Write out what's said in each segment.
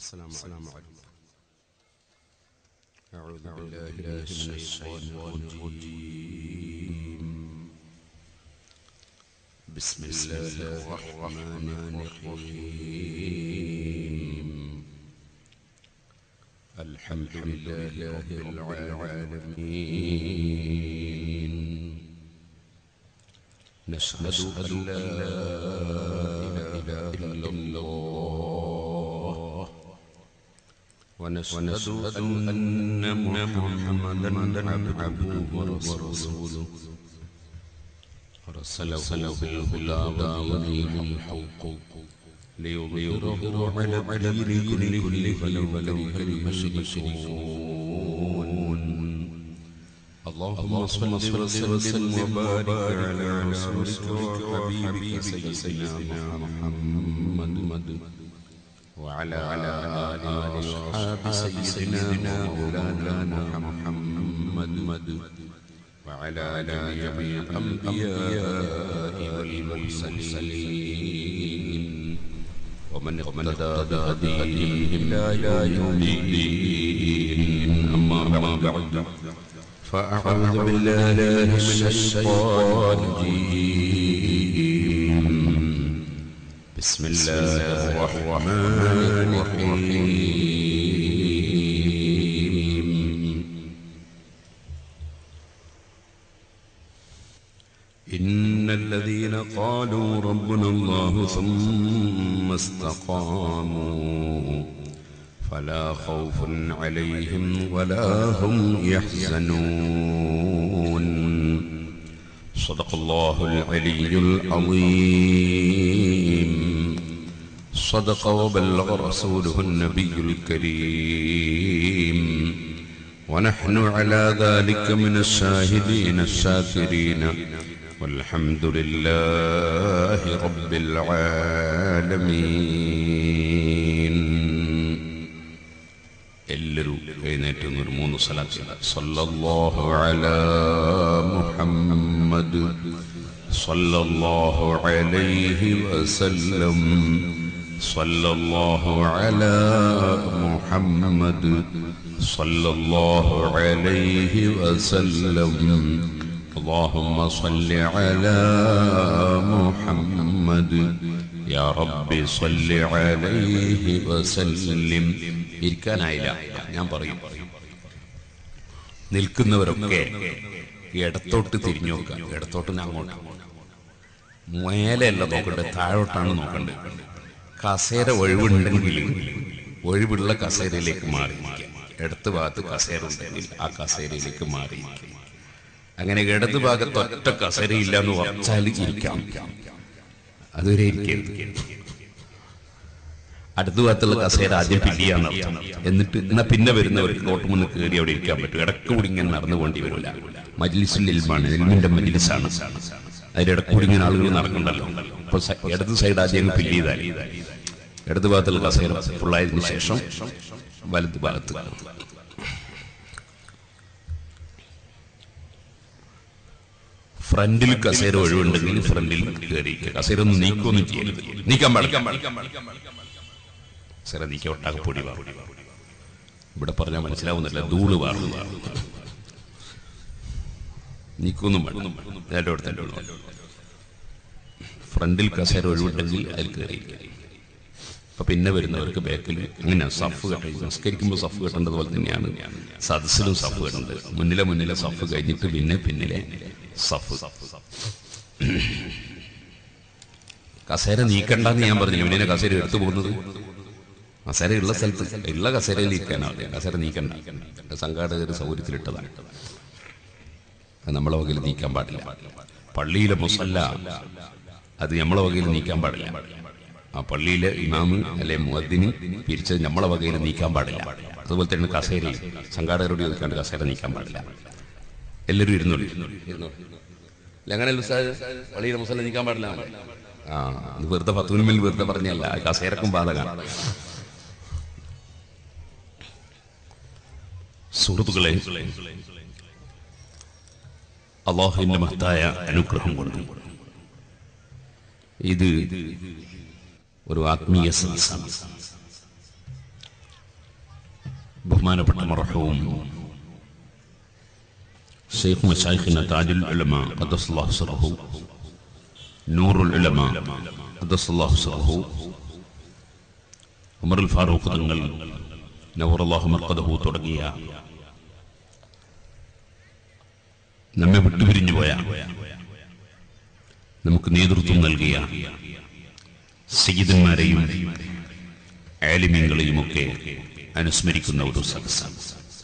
السلام عليكم أعوذ بالله من الشيطان الرجيم بسم الله الرحمن الرحيم الحمد لله رب العالمين نشهد أن لا إله إلا الله ونشهد أن محمدا عبده ورسوله أرسله بالهدى ودين الحق ليظهره على الدين كله ولو كره المشركون اللهم صل وسلم وبارك على رسولك وحبيبك سيدنا محمد وعلى آل وأصحاب سيدنا مولانا محمد وعلى جميع الأنبياء والمرسلين ومن اقتدى بهديهم إلى يوم الدين أما بعد فأعوذ بالله من الشيطان الرجيم بسم الله الرحمن الرحيم إن الذين قالوا ربنا الله ثم استقاموا فلا خوف عليهم ولا هم يحزنون صدق الله العلي العظيم صدق وبلغ رسوله النبي الكريم ونحن على ذلك من الشاهدين الشاكرين والحمد لله رب العالمين എല്ലാവരും എഴുന്നേറ്റ് നിന്ന് ഒരു മൂന്ന് സ്ഥലത്ത് സല്ലല്ലാഹു അലാ മുഹമ്മദ് സല്ലല്ലാഹു അലൈഹി വസല്ലം സല്ലല്ലാഹു അലാ മുഹമ്മദ് സല്ലല്ലാഹു അലൈഹി വസല്ലം اللهم صل على محمد يا رب صل عليه وسلم ഇരിക്കാനായില്ല ഞാൻ പറയും നിൽക്കുന്നവരൊക്കെ ഇടത്തോട്ട് തിരിഞ്ഞു നോക്കുക ഇടത്തോട്ട് അങ്ങോട്ട് മേലെയല്ല നോക്കണ്ടേ താഴോട്ടാണ് നോക്കണ്ടത് കസേര ഒഴിവുണ്ടെങ്കിൽ ഒഴിവുള്ള കസേരയിലേക്ക് മാറി ഇടത്ത് ഭാഗത്ത് കസേര ഉണ്ടെങ്കിൽ ആ കസേരയിലേക്ക് മാറി അങ്ങനെ ഇടത് ഭാഗത്ത് ഒറ്റ കസേരയില്ല എന്ന് ഉറച്ചാൽ ഇരിക്കാം അതുവരെ ഇരിക്കരുത് അടുത്ത ഭാഗത്തുള്ള കസേര ആദ്യം പിടിയാന്ന് എന്നിട്ട് എന്നാ പിന്നെ വരുന്നവർക്ക് റോട്ട് മുന്നിൽ കയറി അവിടെ ഇരിക്കാൻ പറ്റും ഇടക്ക് കൂടി ഇങ്ങനെ നടന്നുകൊണ്ടി വരില്ല മജ്ലിസുൽ ഇൽമാണ് ഇൽമിന്റെ മജ്ലിസാണ് അതിന്റെ ഇടക്ക് കൂടി ഇങ്ങനെ ആളുകൾ നടക്കണ്ടല്ലോ അപ്പൊ ഇടത് സൈഡ് ആദ്യം ഫില്ല് ചെയ്താൽ ഇടത് ഭാഗത്തുള്ള കസേര ഫുള്ളായതിനു ശേഷം വലത് ഭാഗത്ത് ഫ്രണ്ടിൽ കസേര ഒഴിവുണ്ടെങ്കിൽ ഫ്രണ്ടിൽ കയറി കസേര ഒന്നും നീക്കൊന്നും ചെയ്യരുത് നീക്കാൻ പാടില്ല കസേര നീക്ക ഒട്ടാകപ്പൊടി വാറും ഇവിടെ പറഞ്ഞാൽ മനസ്സിലാവുന്നില്ല ധൂള് വാറും നീക്കൊന്നും വേണ്ട ഫ്രണ്ടിൽ കസേര ഒഴിവുണ്ടെങ്കിൽ അതിൽ കയറി അപ്പൊ പിന്നെ വരുന്നവർക്ക് ബാക്കിൽ അങ്ങനെ സഫ് കെട്ടി സംസ്കരിക്കുമ്പോൾ സഫ് കെട്ടേണ്ടത് പോലെ തന്നെയാണ് സദസ്സിലും സഫ് കെട്ടേണ്ടത് മുന്നിലെ മുന്നിലെ സഫ് കഴിഞ്ഞിട്ട് പിന്നെ പിന്നിലെ സഫ് കസേര നീക്കണ്ടെന്ന് ഞാൻ പറഞ്ഞു ഇവനെ കസേര എടുത്തു പോകുന്നത് കസേര ഉള്ള സ്ഥലത്ത് ഉള്ള കസേരയിൽ ഇരിക്കാനാവില്ല കസേര നീക്കണ്ട സംഘാടകർ സൗകര്യത്തിലിട്ടതാണ് അത് നമ്മളെ വകയിൽ നീക്കാൻ പാടില്ല പള്ളിയിലെ മുസല്ല അത് നമ്മളെ വകയിൽ നീക്കാൻ പാടില്ല ആ പള്ളിയിലെ ഇമാമ് അല്ലെ മുഅദ്ദിന് പിരിച്ചത് നമ്മളെ വകയിൽ നീക്കാൻ പാടില്ല അതുപോലെ തന്നെ കസേരയിൽ സംഘാടകരോട് ചോദിക്കാണ്ട് കസേര നീക്കാൻ പാടില്ല എല്ലാവരും ഇരുന്നോളൂ അങ്ങനെ പള്ളിയിലെ മുസല്ല നീക്കാൻ പാടില്ല ആ ഇത് വെറുതെ പത്തുവിന് മേൽ വെറുതെ പറഞ്ഞല്ല കസേരക്കും ബാധകമാണ് സുഹൃത്തുക്കളെ അള്ളാഹുവിന്റെ മഹത്തായ അനുഗ്രഹം കൊണ്ട് ഇത് ഒരു ആത്മീയ സദസ്സാണ് ബഹുമാനപ്പെട്ട മറഹവും ഷെയ്ഖ് മഷായിഖിന താജുൽ ഉലമ ഖദ്ദസല്ലാഹു സിറഹു നൂറുൽ ഉലമ ഖദ്ദസല്ലാഹു സിറഹു ഉമറുൽ ഫാറൂഖ് തങ്ങൾ നവറല്ലാഹു മർക്കദഹു തുടങ്ങിയ നമ്മെ വിട്ടുപിരിഞ്ഞു പോയ നമുക്ക് നേതൃത്വം നൽകിയ സയ്യിദന്മാരെയും ആലിമ്യങ്ങളെയുമൊക്കെ അനുസ്മരിക്കുന്ന ഒരു സദസ്സാണ്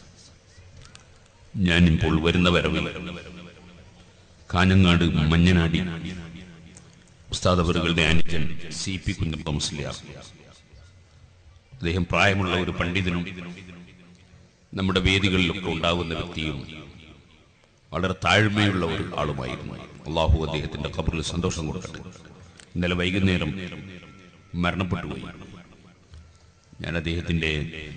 ഞാനിപ്പോൾ വരുന്ന വരവിൽ കാഞ്ഞങ്ങാട് മഞ്ഞനാടി ഉസ്താദ് അവറുകളുടെ അനുജൻ സി പി കുഞ്ഞപ്പ മുസ്ലിയാർ അദ്ദേഹം പ്രായമുള്ള ഒരു പണ്ഡിതനും നമ്മുടെ വേദികളിലൊക്കെ ഉണ്ടാകുന്ന വ്യക്തിയും വളരെ താഴ്മയുള്ള ഒരു ആളുമായിരുന്നു അള്ളാഹു അദ്ദേഹത്തിന്റെ ഖബറിൽ സന്തോഷം കൊടുക്കട്ടെ ഇന്നലെ വൈകുന്നേരം മരണപ്പെട്ടുപോയി ഞാൻ അദ്ദേഹത്തിന്റെ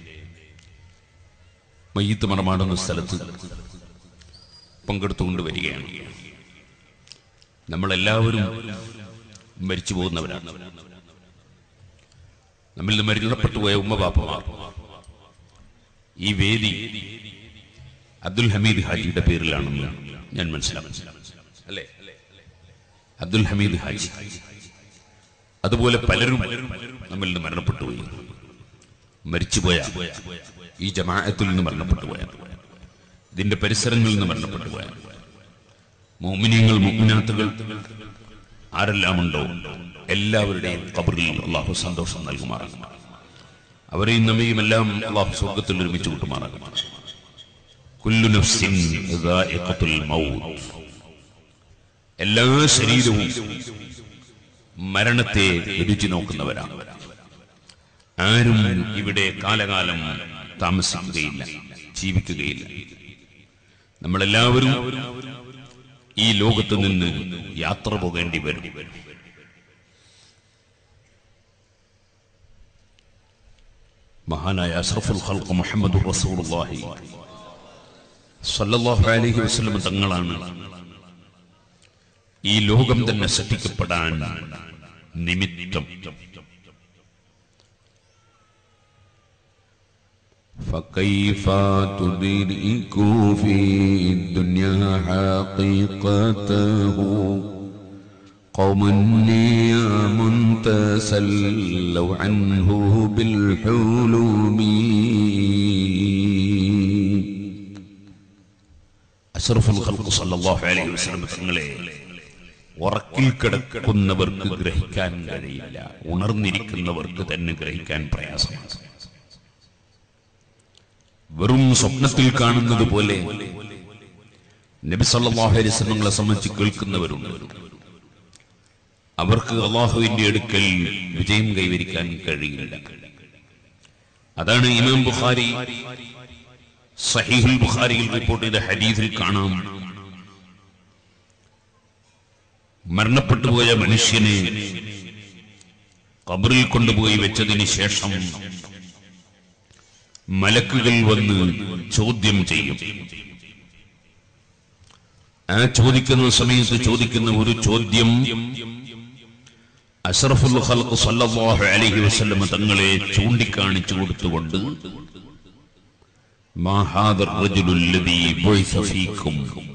മയ്യത്ത് മണമാടുന്ന സ്ഥലത്ത് പങ്കെടുത്തുകൊണ്ട് വരികയാണ് നമ്മളെല്ലാവരും മരിച്ചു പോകുന്നവരാണ് നമ്മിൽ നിന്ന് മരണപ്പെട്ടു പോയ ഉമ്മ ബാപ്പമാർ ഈ വേദി അബ്ദുൽ ഹമീദ് ഹാജിയുടെ പേരിലാണെന്ന് ഞാൻ മനസ്സിലാക്കി അല്ലേ അബ്ദുൽ ഹമീദ് ഹാജി അതുപോലെ പലരും നമ്മിൽ നിന്ന് മരണപ്പെട്ടു പോയി മരിച്ചുപോയ ഈ ജമാഅത്തിൽ നിന്ന് മരണപ്പെട്ടു പോയ ഇതിന്റെ പരിസരങ്ങളിൽ നിന്ന് മരണപ്പെട്ടു പോയ മോമിനിയങ്ങൾ മുഗ്നാത്തുകൾ ആരെല്ലാം ഉണ്ടോ എല്ലാവരുടെയും കബറിൽ അള്ളാഹു സന്തോഷം നൽകുമാറാകും അവരെയും നമ്മയും എല്ലാം അള്ളാഹു സ്വർഗത്തിൽ ഒരുമിച്ച് കൂട്ടുമാറാകും കുല്ലു നഫ്സിൻ ദാഇഖത്തുൽ മൗത്ത് എല്ലാ ശരീരവും മരണത്തെ രുചി നോക്കുന്നവരാണ് ആരും ഇവിടെ കാലകാലം താമസിക്കുകയില്ല ജീവിക്കുകയില്ല നമ്മളെല്ലാവരും ഈ ലോകത്ത് നിന്ന് യാത്ര പോകേണ്ടി വരും മഹാനായ അഷ്റഫുൽ ഖൽഖ് മുഹമ്മദ് റസൂലുള്ളാഹി സല്ലല്ലാഹു അലൈഹി വസല്ലം തങ്ങളാണ് ഈ ലോകം തന്നെ സൃഷ്ടിക്കപ്പെടാൻ നിമിത്തം فكيف تدرك في الدنيا حقيقته قوم نيام تسلوا عنه بالحلم അഷ്റഫുൽ ഖൽഖ് സല്ലല്ലാഹു അലൈഹി വസല്ലം തങ്ങളെ ഉറക്കിൽ കിടക്കുന്നവർക്ക് ഗ്രഹിക്കാൻ കഴിയില്ല ഉണർന്നിരിക്കുന്നവർക്ക് തന്നെ ഗ്രഹിക്കാൻ പ്രയാസമാണ് വെറും സ്വപ്നത്തിൽ കാണുന്നത് പോലെ നബി സല്ലല്ലാഹു അലൈഹി വസല്ലങ്ങളെ സംബന്ധിച്ച് കേൾക്കുന്നവരുണ്ട് അവർക്ക് അള്ളാഹുവിന്റെ അടുക്കൽ വിജയം കൈവരിക്കാൻ കഴിയില്ല അതാണ് ഇമാം ബുഖാരി സഹീഹുൽ ബുഖാരിയിൽ റിപ്പോർട്ട് ചെയ്ത ഹദീസിൽ കാണാം മരണപ്പെട്ടുപോയ മനുഷ്യനെ കബറിൽ കൊണ്ടുപോയി വെച്ചതിന് ശേഷം മലക്കുകൾ വന്ന് ചോദ്യം ചെയ്യും ആ ചോദിക്കുന്ന സമയത്ത് ചോദിക്കുന്ന ഒരു ചോദ്യം അഷറഫുൽ ഖൽഖ് സല്ലല്ലാഹു അലൈഹി വസല്ലം തങ്ങളെ ചൂണ്ടിക്കാണിച്ചു കൊടുത്തുകൊണ്ട് മാ ഹാദർ റജുലുൽ ലദീ ബുഇസ ഫീക്കും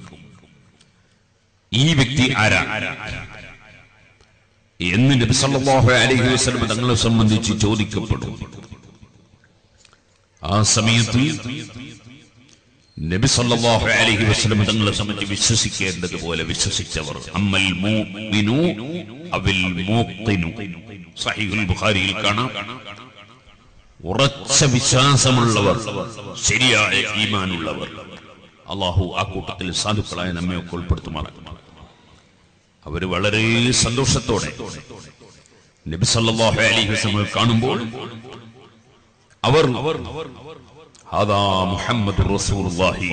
ഈ വ്യക്തി ആരാ എന്ന് നബി സല്ലല്ലാഹു അലൈഹി വസല്ലം തങ്ങളെ സംബന്ധിച്ച് ചോദിക്കപ്പെടും ആ സമയത്ത് നബി സല്ലല്ലാഹു അലൈഹി വസല്ലം തങ്ങളെ സംബന്ധിച്ച് വിശ്വസിക്കേണ്ടതുപോലെ വിശ്വസിച്ചവർ അമ്മൽ മുഅ്മിനു അവിൽ മുഖ്തിനു സഹീഹുൽ ബുഖാരിയിൽ കാണാം ഉറച്ച വിശ്വാസമുള്ളവർ ശരിയായ ഈമാനുള്ളവർ അള്ളാഹു ആ കൂട്ടത്തിൽ സാധുക്കളായ നമ്മെ ഒക്കെ ഉൾപ്പെടുത്തുമാറാണ് അവര് വളരെ സന്തോഷത്തോടെ നബി സല്ലല്ലാഹു അലൈഹി വസല്ലം കാണുമ്പോൾ അവർ ഹാദാ മുഹമ്മദ് റസൂലുള്ളാഹി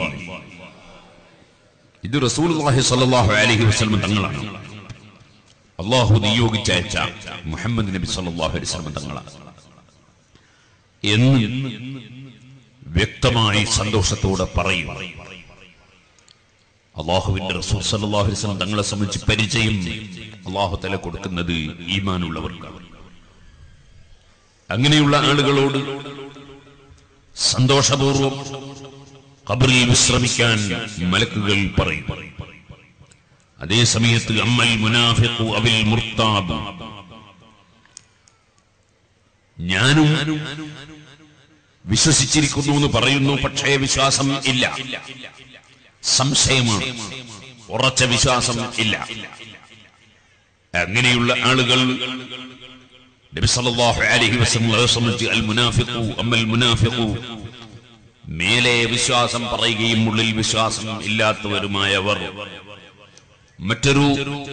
ഇത് റസൂലുള്ളാഹി സ്വല്ലല്ലാഹു അലൈഹി വസല്ലം തങ്ങളാണ് അള്ളാഹു നിയോഗിച്ചയച്ച മുഹമ്മദ് നബി സല്ലല്ലാഹു അലൈഹി വസല്ലം തങ്ങളാണ് എന്ന് വ്യക്തമായി സന്തോഷത്തോടെ പറയും അള്ളാഹുവിന്റെ റസൂൽ സല്ലല്ലാഹു അലൈഹി വസല്ലം തങ്ങളെ സംബന്ധിച്ച് പരിചയം അള്ളാഹു തല കൊടുക്കുന്നത് ഈമാനുള്ളവർക്കാണ് അങ്ങനെയുള്ള ആളുകളോട് സന്തോഷപൂർവം ഖബറിൽ വിശ്രമിക്കാൻ മലക്കുകൾ പറയും അതേ സമയത്ത് അമ്മൽ മുനാഫിഖു അവിൽ മുർത്താബ് ഞാനും വിശ്വസിച്ചിരിക്കുന്നു എന്ന് പറയുന്നു പക്ഷേ വിശ്വാസം ഇല്ല സംശയമാണ് ഉറച്ച വിശ്വാസം ഇല്ല അങ്ങനെയുള്ള ആളുകൾ നബി സല്ലല്ലാഹു അലൈഹി വസല്ലം സംബന്ധിച്ച് അൽ മുനാഫിഖു അമ്മൽ മുനാഫിഖു മേലെ വിശ്വാസം പറയുകയും ഉള്ളിൽ വിശ്വാസം ഇല്ലാത്തവരുമായവർ മറ്റൊരു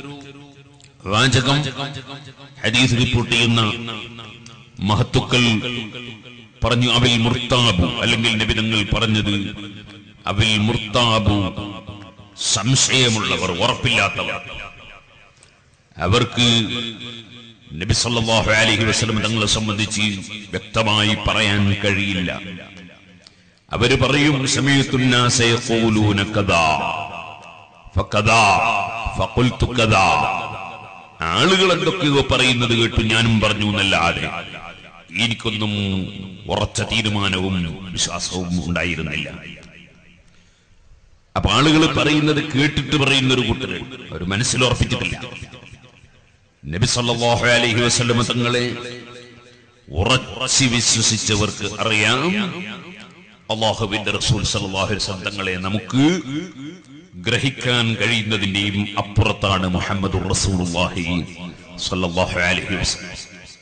വാചകം ഹദീസ് റിപ്പോർട്ട് ചെയ്യുന്ന മഹത്തുക്കൾ പറഞ്ഞു അവിൽ മുർത്താബു അല്ലെങ്കിൽ നബിതങ്ങൾ പറഞ്ഞത് അവിൽ മുർത്താബു സംശയമുള്ളവർ ഉറപ്പില്ലാത്തവർ അവർക്ക് നബി സല്ലല്ലാഹു അലൈഹി വസല്ലം തങ്ങളെ സംബന്ധിച്ച് വ്യക്തമായി പറയാൻ കഴിയില്ല അവര് പറയും സമയത്തുന്നാസ യഖൂലൂന കദാ ഫകദാ ഫഖുൽതു കദാ ആളുകൾ എന്തൊക്കെയോ പറയുന്നത് കേട്ടു ഞാനും പറഞ്ഞു എന്നല്ലാതെ എനിക്കൊന്നും ഉറച്ച തീരുമാനവും വിശ്വാസവും ഉണ്ടായിരുന്നില്ല അപ്പൊ ആളുകൾ പറയുന്നത് കേട്ടിട്ട് പറയുന്ന ഒരു കൂട്ടർ അവർ മനസ്സിൽ ഉറപ്പിച്ചിട്ടില്ല നബി സല്ലല്ലാഹു അലൈഹി വസല്ലം തങ്ങളെ ഉറച്ചു വിശ്വസിച്ചവർക്ക് അറിയാം അള്ളാഹുവിന്റെ റസൂൽ സല്ലല്ലാഹു അലൈഹി വസല്ലം തങ്ങളെ നമുക്ക് ഗ്രഹിക്കാൻ കഴിയുന്നതിന്റെയും അപ്പുറത്താണ് മുഹമ്മദ് റസൂലുള്ളാഹി സല്ലല്ലാഹു അലൈഹി വസല്ലം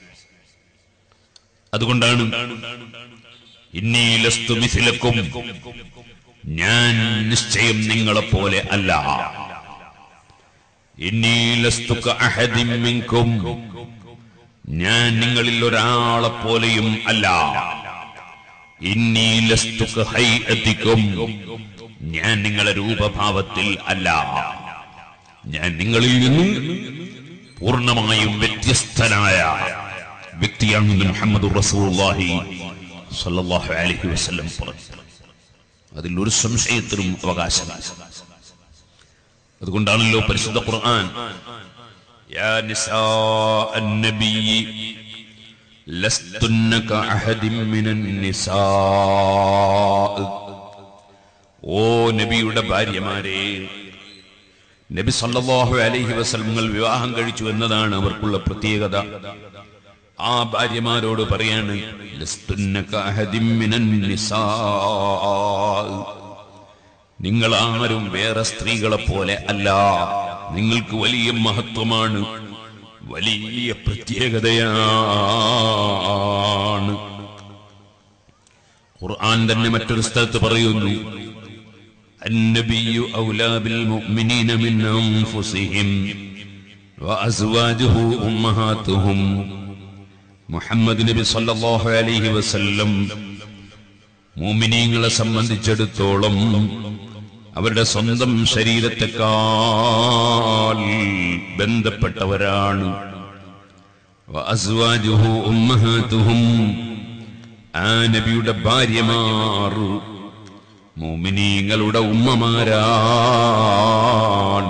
അതുകൊണ്ടാണ് ഇന്നീ ലസ്തു മിഥിലക്കും ഞാൻ നിശ്ചയം നിങ്ങളെ പോലെ അല്ല ഇന്നീ ലസ്തു കഅഹദിൻ മിൻകും ഞാൻ നിങ്ങളിൽ ഒരാളെ പോലെയും അല്ല ഇന്നീ ലസ്തു കഹൈഅതിക്കും ഞാൻ നിങ്ങളെ രൂപഭാവത്തിൽ അല്ല ഞാൻ നിങ്ങളിൽ നിന്നും പൂർണ്ണമായും വ്യത്യസ്തനായ വ്യക്തിയാണെന്ന് മുഹമ്മദ് റസൂലുള്ളാഹി സ്വല്ലല്ലാഹു അലൈഹി വസല്ലം പറഞ്ഞു അതിൽ ഒരു സംശയത്തിനും അവകാശമില്ല അതുകൊണ്ടാണല്ലോ പരിശുദ്ധ ഖുർആൻ യാ നിസാ അന്നബി ലസ്തുന്ന കഅഹദിൻ മിനൻ നിസാ ഓ നബിയുടെ ഭാര്യമാരെ നബി സല്ലല്ലാഹു അലൈഹി വസല്ലങ്ങൾ വിവാഹം കഴിച്ചു എന്നതാണ് അവർക്കുള്ള പ്രത്യേകത ആ ഭാര്യമാരോട് പറയാണ് ലസ്തുന്ന കഅഹദിൻ മിനൻ നിസാ നിങ്ങൾ ആരും വേറെ സ്ത്രീകളെ പോലെ അല്ല നിങ്ങൾക്ക് വലിയ മഹത്വമാണ് വലിയ പ്രത്യേകതയാണ് ഖുർആൻ തന്നെ മറ്റൊരു സ്ഥലത്ത് പറയുന്നു النبي أولى بالمؤمنين من أنفسهم وأزواجه أمهاتهم മുഹമ്മദ് നബി സല്ലല്ലാഹു അലൈഹി വസല്ലം മോമിനീങ്ങളെ സംബന്ധിച്ചിടത്തോളം അവരുടെ സ്വന്തം ശരീരത്തെക്കാൾ ബന്ധപ്പെട്ടവരാണ് വഅസ്വാജുഹു ഉമ്മഹാതുഹും ആ നബിയുടെ ഭാര്യമാർ മോമിനീങ്ങളുടെ ഉമ്മമാരാണ്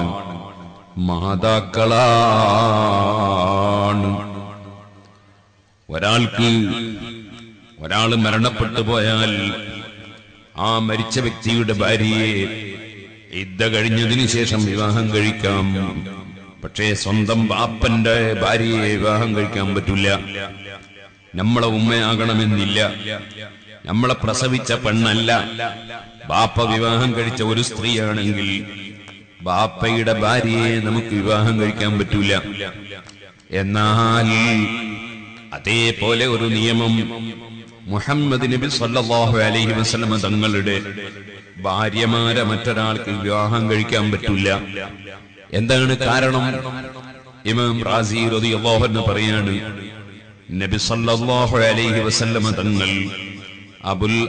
മാതാക്കളാണ് ഒരാൾക്ക് ഒരാൾ മരണപ്പെട്ടു പോയാൽ ആ മരിച്ച വ്യക്തിയുടെ ഭാര്യയെ ഇദ്ദ കഴിഞ്ഞതിന് ശേഷം വിവാഹം കഴിക്കാം പക്ഷേ സ്വന്തം ബാപ്പന്റെ ഭാര്യയെ വിവാഹം കഴിക്കാൻ പറ്റില്ല നമ്മളെ ഉമ്മയാകണമെന്നില്ല നമ്മളെ പ്രസവിച്ച പെണ്ണല്ല ബാപ്പ വിവാഹം കഴിച്ച ഒരു സ്ത്രീയാണെങ്കിൽ ബാപ്പയുടെ ഭാര്യയെ നമുക്ക് വിവാഹം കഴിക്കാൻ പറ്റൂല എന്നാൽ അതേപോലെ ഒരു നിയമം മുഹമ്മദ് നബി സല്ലല്ലാഹു അലൈഹി വസല്ലമ തങ്ങളുടെ ഭാര്യമാരെ മറ്റൊരാൾക്ക് വിവാഹം കഴിക്കാൻ പറ്റില്ല എന്താണ് കാരണം ഇമാം റാസി റളിയല്ലാഹു അൻഹു പറയാണ് നബി സല്ലല്ലാഹു അലൈഹി വസല്ലമ തങ്ങൾ അബുൽ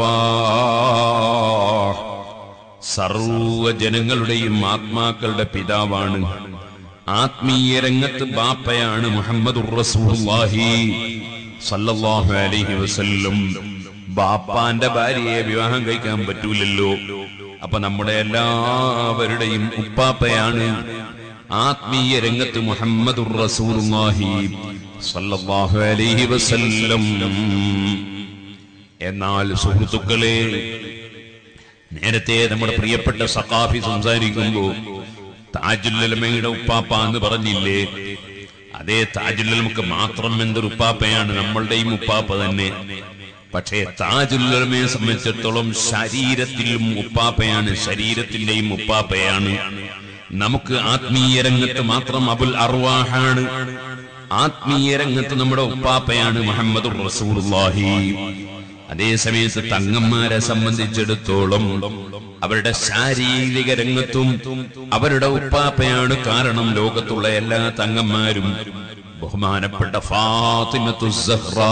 അർവാഹ് സർവ ജനങ്ങളുടെയും ആത്മാക്കളുടെ പിതാവാണ് ആത്മീയ രംഗത്ത് ബാപ്പയാണ് മുഹമ്മദ് റസൂലുള്ളാഹി സല്ലല്ലാഹു അലൈഹി വസല്ലം ബാപ്പാന്റെ ഭാര്യയെ വിവാഹം കഴിക്കാൻ പറ്റൂലല്ലോ അപ്പൊ നമ്മുടെ എല്ലാവരുടെയും ഉപ്പാപ്പയാണ് ആത്മീയ രംഗത്ത് മുഹമ്മദ് റസൂലുള്ളാഹി സല്ലല്ലാഹു അലൈഹി വസല്ലം എന്നാൽ സുഹൃത്തുക്കളെ നേരത്തെ നമ്മുടെ പ്രിയപ്പെട്ട സഖാഫി സംസാരിക്കുമ്പോ താജുല്ലമയുടെ ഉപ്പാപ്പ എന്ന് പറഞ്ഞില്ലേ അതേ താജുല്ലമക്ക് മാത്രം എന്തൊരു ഉപ്പാപ്പയാണ് നമ്മളുടെയും ഉപ്പാപ്പ തന്നെ പക്ഷേ താജുല്ലമയെ സംബന്ധിച്ചിടത്തോളം ശരീരത്തിലും ഉപ്പാപ്പയാണ് ശരീരത്തിന്റെയും ഉപ്പാപ്പയാണ് നമുക്ക് ആത്മീയ രംഗത്ത് മാത്രം അബുൽ അർവാഹാണ് ആത്മീയ രംഗത്ത് നമ്മുടെ ഉപ്പാപ്പയാണ് മുഹമ്മദ് റസൂലുള്ളാഹി അതേ സമയത്ത് തങ്ങന്മാരെ സംബന്ധിച്ചിടത്തോളം അവരുടെ ശാരീരിക രംഗത്തും അവരുടെ ഉപ്പാപ്പയാണ് കാരണം ലോകത്തുള്ള എല്ലാ തങ്ങന്മാരും ബഹുമാനപ്പെട്ട ഫാത്തിമത്തു സഹ്റാ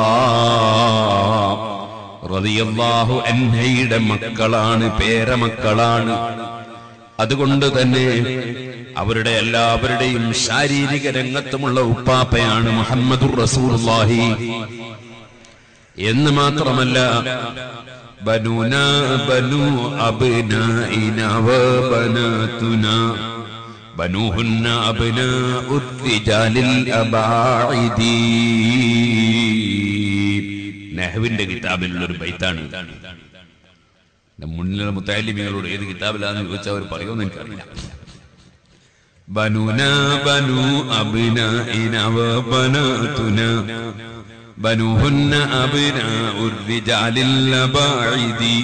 റളിയല്ലാഹു അൻഹയുടെ മക്കളാണ് പേരമക്കളാണ് അതുകൊണ്ട് തന്നെ അവരുടെ എല്ലാവരുടെയും ശാരീരിക രംഗത്തുമുള്ള ഉപ്പാപ്പയാണ് മുഹമ്മദുർ റസൂലുള്ളാഹി എന്ന് മാത്രമല്ല ബനുന ബനു അബ്നാഇന വ ബനാതുന ബനുഹുന്ന അബ്നാഉ റിജാലിൽ അബാഇദി നെഹ്വിന്റെ കിതാബിലുള്ള ഒരു ബൈത്താണ് എന്റെ മുന്നിലുള്ള മുത്താലിമികളോട് ഏത് കിതാബിലാന്ന് ചോദിച്ചാൽ അവർ പറയുമെന്ന് എനിക്കറിയില്ല ബനുന ബനു അബ്നാഇന വ ബനാതുന ബനുഹുന്ന അബ്നാഉ റിജാലിൽ അബാഇദി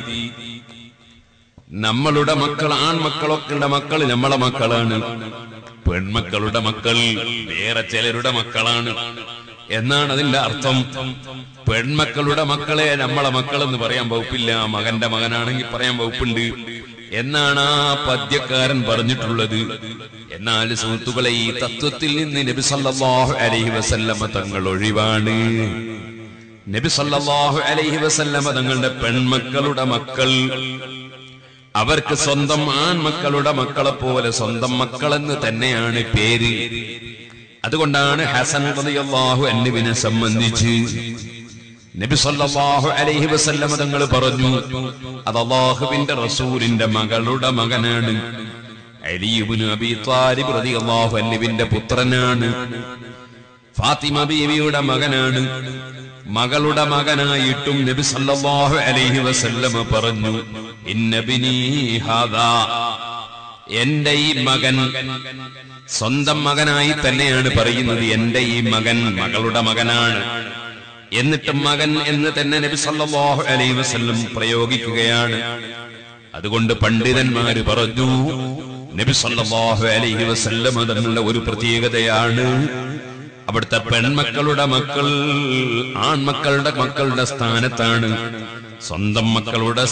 നമ്മളുടെ മക്കൾ ആൺമക്കളൊക്കെ മക്കൾ നമ്മളെ മക്കളാണ് പെൺമക്കളുടെ മക്കൾ വേറെ ചിലരുടെ മക്കളാണ് എന്നാണ് അതിന്റെ അർത്ഥം പെൺമക്കളുടെ മക്കളെ നമ്മളെ മക്കൾ എന്ന് പറയാൻ വകുപ്പില്ല മകന്റെ മകനാണെങ്കിൽ പറയാൻ വകുപ്പുണ്ട് എന്നാണ് ആ പദ്യക്കാരൻ പറഞ്ഞിട്ടുള്ളത് എന്നാൽ സുഹൃത്തുക്കളെ ഈ തത്വത്തിൽ നിന്ന് നബി സല്ലല്ലാഹു അലൈഹി വസല്ലമ തങ്ങൾ ഒഴിവാണ് നബി സല്ലല്ലാഹു അലൈഹി വസല്ലമ തങ്ങളുടെ പെൺമക്കളുടെ മക്കൾ അവർക്ക് സ്വന്തം ആൺമക്കളുടെ മക്കളെ പോലെ സ്വന്തം മക്കളെന്ന് തന്നെയാണ് പേര് അതുകൊണ്ടാണ് ഹസൻ റളിയല്ലാഹു അൻഹുവിനെ സംബന്ധിച്ച് നബി സല്ലല്ലാഹു അലൈഹി വസല്ലമ തങ്ങൾ പറഞ്ഞു അത് അല്ലാഹുവിന്റെ റസൂലിന്റെ മകളുടെ മകനാണ് അലി ഇബ്നു അബി താലിബ് റളിയല്ലാഹു അൻഹുവിന്റെ പുത്രനാണ് ഫാത്തിമ ബീവിയുടെ മകനാണ് മകളുടെ മകനായിട്ടും നബി സല്ലല്ലാഹു അലൈഹി വസല്ലമ പറഞ്ഞു ഇന്നബിനി ഹാദാ എന്റെ ഈ മകൻ സ്വന്തം മകനായി തന്നെയാണ് പറയുന്നത് എന്റെ ഈ മകൻ മകളുടെ മകനാണ് എന്നിട്ട് മകൻ എന്ന് തന്നെ നബി സല്ലല്ലാഹു അലൈഹി വസല്ലം പ്രയോഗിക്കുകയാണ് അതുകൊണ്ട് പണ്ഡിതന്മാര് പറഞ്ഞു നബി സല്ലല്ലാഹു അലൈഹി വസല്ലം തങ്ങളുടെ ഒരു പ്രത്യേകതയാണ് അവിടുത്തെ പെൺമക്കളുടെ മക്കൾ ആൺമക്കളുടെ മക്കളുടെ സ്ഥാനത്താണ് സ്വന്തം മക്കളുടെ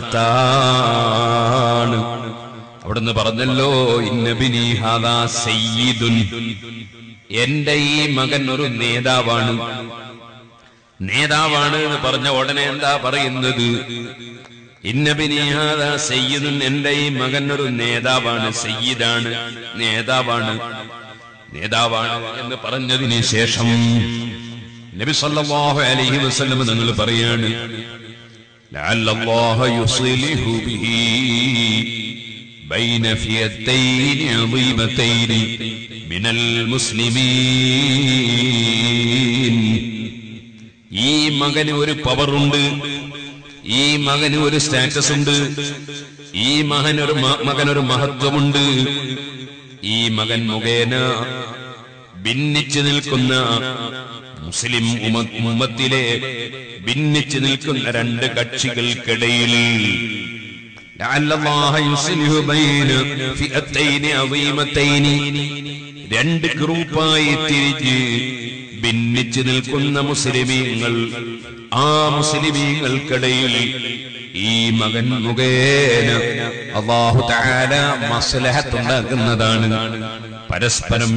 സ്ഥാനത്താണ് അവിടുന്ന് പറഞ്ഞല്ലോ ഇന്നബിനി ഹാദാ സയ്യിദുൻ എന്റെ ഈ മകൻ ഒരു നേതാവാണ് നേതാവാണ് എന്ന് പറഞ്ഞ ഉടനെ എന്താ പറയുന്നത് ഇന്നബിനി ഹാദാ സയ്യിദുൻ എന്റെ ഈ മകൻ ഒരു നേതാവാണ് സയ്യിദാണ് നേതാവാണ് നേതാവാണ് എന്ന് പറഞ്ഞതിന് ശേഷം നബി സല്ലല്ലാഹു അലൈഹി വസല്ലം നിങ്ങൾ പറയാണ് لعل الله يصلح به بين فئتين عظيمتين من المسلمين ഈ മകന് ഒരു പവറുണ്ട് ഈ മകന് ഒരു സ്റ്റാറ്റസ് ഉണ്ട് ഈ മകനൊരു മകനൊരു മഹത്വമുണ്ട് ഈ മകൻ മുഖേന ഭിന്നിച്ചു നിൽക്കുന്ന മുസ്ലിം ഉമ- ഉമ്മത്തിലെ ഭിന്നിച്ചു നിൽക്കുന്ന രണ്ട് കക്ഷികൾക്കിടയിൽ لعل الله يصلح بين فئتين عظيمتين രണ്ട് ഗ്രൂപ്പായി തിരിഞ്ഞ് ഭിന്നിച്ചു നിൽക്കുന്ന മുസ്ലിമീങ്ങൾ ആ മുസ്ലിമീങ്ങൾക്കിടയിൽ ഈ മകൻ മുഖേന അള്ളാഹു തആല മസ്ലഹത്തുണ്ടാക്കുന്നതാണ് പരസ്പരം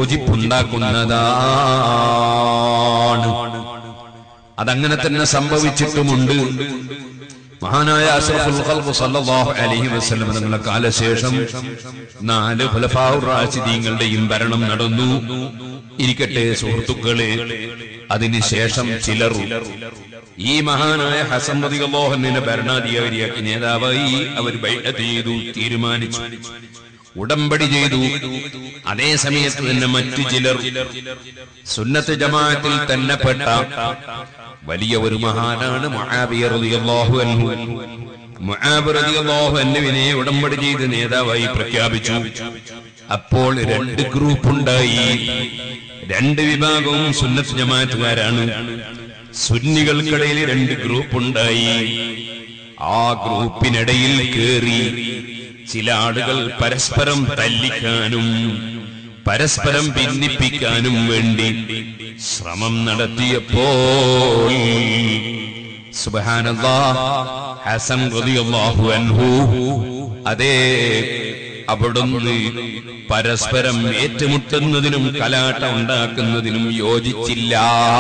യോജിപ്പുണ്ടാക്കുന്നതാണ് അതങ്ങനെ തന്നെ സംഭവിച്ചിട്ടുമുണ്ട് മഹാനായ അഷ്റഫുൽ ഖൽഖ് സല്ലല്ലാഹു അലൈഹി വസല്ലം തങ്ങളുടെ കാലശേഷം നാല് ഖുലഫാഉർ റാഷിദീങ്ങളുടെയും ഭരണം നടന്നു ഇരിക്കട്ടെ സുഹൃത്തുക്കളെ അതിനുശേഷം ചിലർ ഈ മഹാനായ ഹസൻ റളിയല്ലാഹു അൻഹുവിനെ ഭരണാധികാരിയാക്കി നേതാവായി അവർ ബൈഅത്ത് ചെയ്തു തീരുമാനിച്ചു ഉടമ്പടി ചെയ്തു അതേ സമയത്ത് തന്നെ മറ്റു ചിലർ സുന്നത്ത് ജമാഅത്തിൽ തന്നെ പെട്ട വലിയ ഒരു മഹാനാണ് മുആബിയ റളിയല്ലാഹു അൻഹു മുആബ് റളിയല്ലാഹു അൻഹുവിനെ ഉടമ്പടി ചെയ്ത് നേതാവായി പ്രഖ്യാപിച്ചു അപ്പോൾ രണ്ട് ഗ്രൂപ്പ് ഉണ്ടായി രണ്ട് വിഭാഗവും സുന്നത്ത് ജമാഅത്തുകാരാണ് സുന്നികൾക്കിടയിൽ രണ്ട് ഗ്രൂപ്പ് ഉണ്ടായി ആ ഗ്രൂപ്പിനിടയിൽ കേറി ചില ആളുകൾ പരസ്പരം തല്ലിക്കാനും പരസ്പരം ഭിന്നിപ്പിക്കാനും വേണ്ടി ശ്രമം നടത്തിയപ്പോൾ സുബ്ഹാനല്ലാ ഹസൻ റളിയല്ലാഹു അൻഹു അതേ അവിടുന്ന് പരസ്പരം ഏറ്റുമുട്ടുന്നതിനും കലാട്ട ഉണ്ടാക്കുന്നതിനും യോജിച്ചില്ല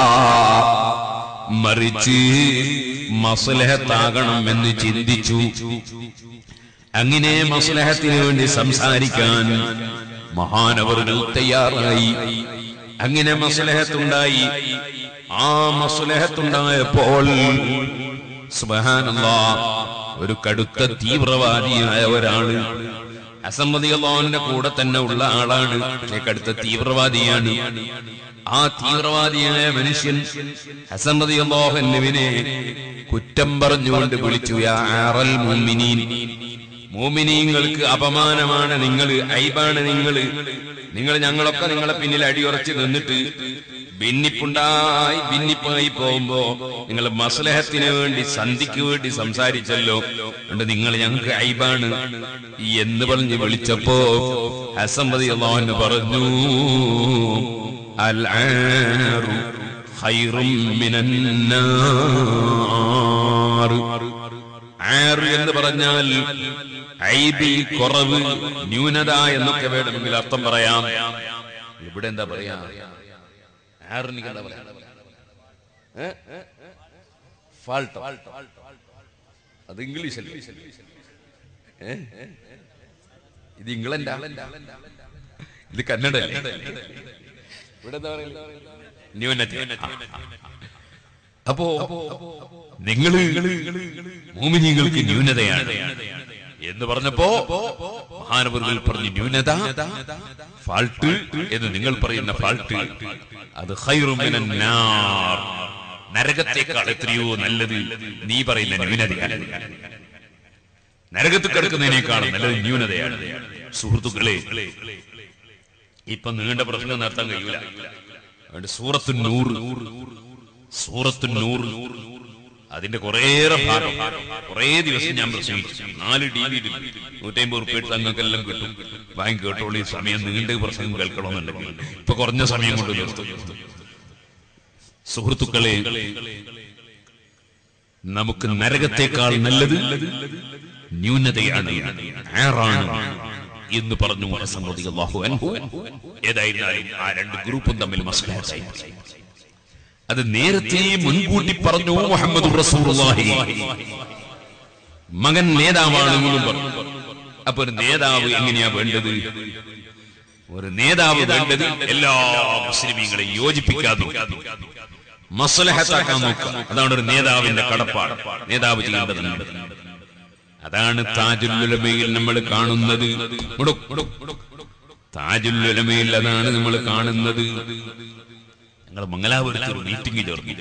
മറിച്ച് മസ്ലഹത്താകണം എന്ന് ചിന്തിച്ചു അങ്ങനെ മസ്ലഹത്തിന് വേണ്ടി സംസാരിക്കാൻ മഹാനവറുകൾ തയ്യാറായി അങ്ങനെ മസ്ലഹത്തുണ്ടായി ആ മസ്ലഹത്തുണ്ടായപ്പോൾ സുബ്ഹാനല്ലാ ഒരു കടുത്ത തീവ്രവാദിയായ ഒരാള് അസമ്മതികളോന്റെ കൂടെ തന്നെ ഉള്ള ആളാണ് പക്ഷേ കടുത്ത തീവ്രവാദിയാണ് ആ തീവ്രവാദിയായ മനുഷ്യൻ അസമ്മതി അള്ളാഹുവിനെ കുറ്റം പറഞ്ഞുകൊണ്ട് വിളിച്ചു യാ ആറൽ മുഅ്മിനീൻ മോമിനീങ്ങൾക്ക് അപമാനമാണ് നിങ്ങൾ ഐബാണ് നിങ്ങൾ നിങ്ങൾ ഞങ്ങളൊക്കെ നിങ്ങളെ പിന്നിൽ അടിയുറച്ച് നിന്നിട്ട് ഭിന്നിപ്പുണ്ടായി ഭിന്നിപ്പായി പോകുമ്പോ നിങ്ങൾ മസ്ലഹത്തിന് വേണ്ടി സന്ധിക്ക് വേണ്ടി സംസാരിച്ചല്ലോ അതുകൊണ്ട് നിങ്ങൾ ഞങ്ങൾക്ക് ഐബാണ് എന്ന് പറഞ്ഞ് വിളിച്ചപ്പോ ഹസംബതി അള്ളാഹുന്ന് പറഞ്ഞു അൽ ആറു ഖൈറും മിനൻ നാർ ആറ് എന്ന് പറഞ്ഞാൽ ഐബി കുറവ് ന്യൂനത എന്നൊക്കെ വേണമെങ്കിൽ അർത്ഥം പറയാം ഇവിടെ എന്താ പറയാ ആറിന് എന്താ പറയാ ഫാൾട്ട് അത് ഇംഗ്ലീഷ് അല്ലേ ഇത് ഇംഗ്ലണ്ടാ ഇത് കന്നഡ ഇവിടെ എന്താ പറയുക ന്യൂനത അപ്പോ നിങ്ങള് മോമിനിങ്ങൾക്ക് ന്യൂനതയാണ് എന്ന് പറഞ്ഞപ്പോ മഹാനവറുകൾ പറഞ്ഞു ന്യൂനത ഫാൾട്ട് എന്ന് നിങ്ങൾ പറയുന്ന ഫാൾട്ട് അത് ഖൈറുമിനൻ നാർ. നരകത്തേക്കാൾ എത്രയോ നല്ലത് നീ പറയുന്ന ന്യൂനതയാണ് നരകത്തിൽ കിടക്കുന്നതിനേക്കാൾ നല്ലത് ന്യൂനതയാണ് സുഹൃത്തുക്കളെ ഇപ്പൊ നീണ്ട പ്രസംഗം നടത്താൻ കഴിയൂല അതുകൊണ്ട് സൂറത്തു നൂറ് സൂറത്തു നൂറ് അതിന്റെ കുറേയേറെ ഭാഗം കുറേ ദിവസം ഞാൻ പ്രസംഗിച്ചു നാല് ടി വിയിൽ നൂറ്റമ്പത് ഉറുപ്പ് തങ്ങൾക്കെല്ലാം കിട്ടും വാങ്ങി കേട്ടോളൂ ഈ സമയം നീണ്ട പ്രസംഗം കേൾക്കണമെന്നുണ്ടെങ്കിൽ ഇപ്പൊ കുറഞ്ഞ സമയം കൊണ്ട് നിർത്തും സുഹൃത്തുക്കളെ നമുക്ക് നരകത്തേക്കാൾ നല്ലത് ന്യൂനതയാണ് ആറാണ് എന്ന് പറഞ്ഞു ഹസൻ അള്ളാഹു അൻഹു ഏതായിരുന്നാലും ആ രണ്ട് ഗ്രൂപ്പും തമ്മിൽ മസ്ലായി അത് നേരത്തെ മുൻകൂട്ടി പറഞ്ഞു മുഹമ്മദ് റസൂലുള്ളാഹി മകൻ നേതാവാണെന്നും പറഞ്ഞു അപ്പൊ ഒരു നേതാവ് എങ്ങനെയാ വേണ്ടത് ഒരു നേതാവ് വേണ്ടത് എല്ലാ മുസ്ലിമീങ്ങളെയും യോജിപ്പിക്കാതെ മസ്ലഹത്താക്കാൻ നോക്കുക അതാണ് ഒരു നേതാവിന്റെ കടപ്പാട് നേതാവ് ചെയ്യേണ്ടതുണ്ട് അതാണ് താജുല്ലുലമയിൽ നമ്മൾ കാണുന്നത് മുടുക്, മുടുക്, മുടുക്. താജുല്ലുലമയിൽ അതാണ് നമ്മൾ കാണുന്നത് ഞങ്ങൾ മംഗലാപുരത്ത് ഒരു മീറ്റിംഗ് ചേർന്നു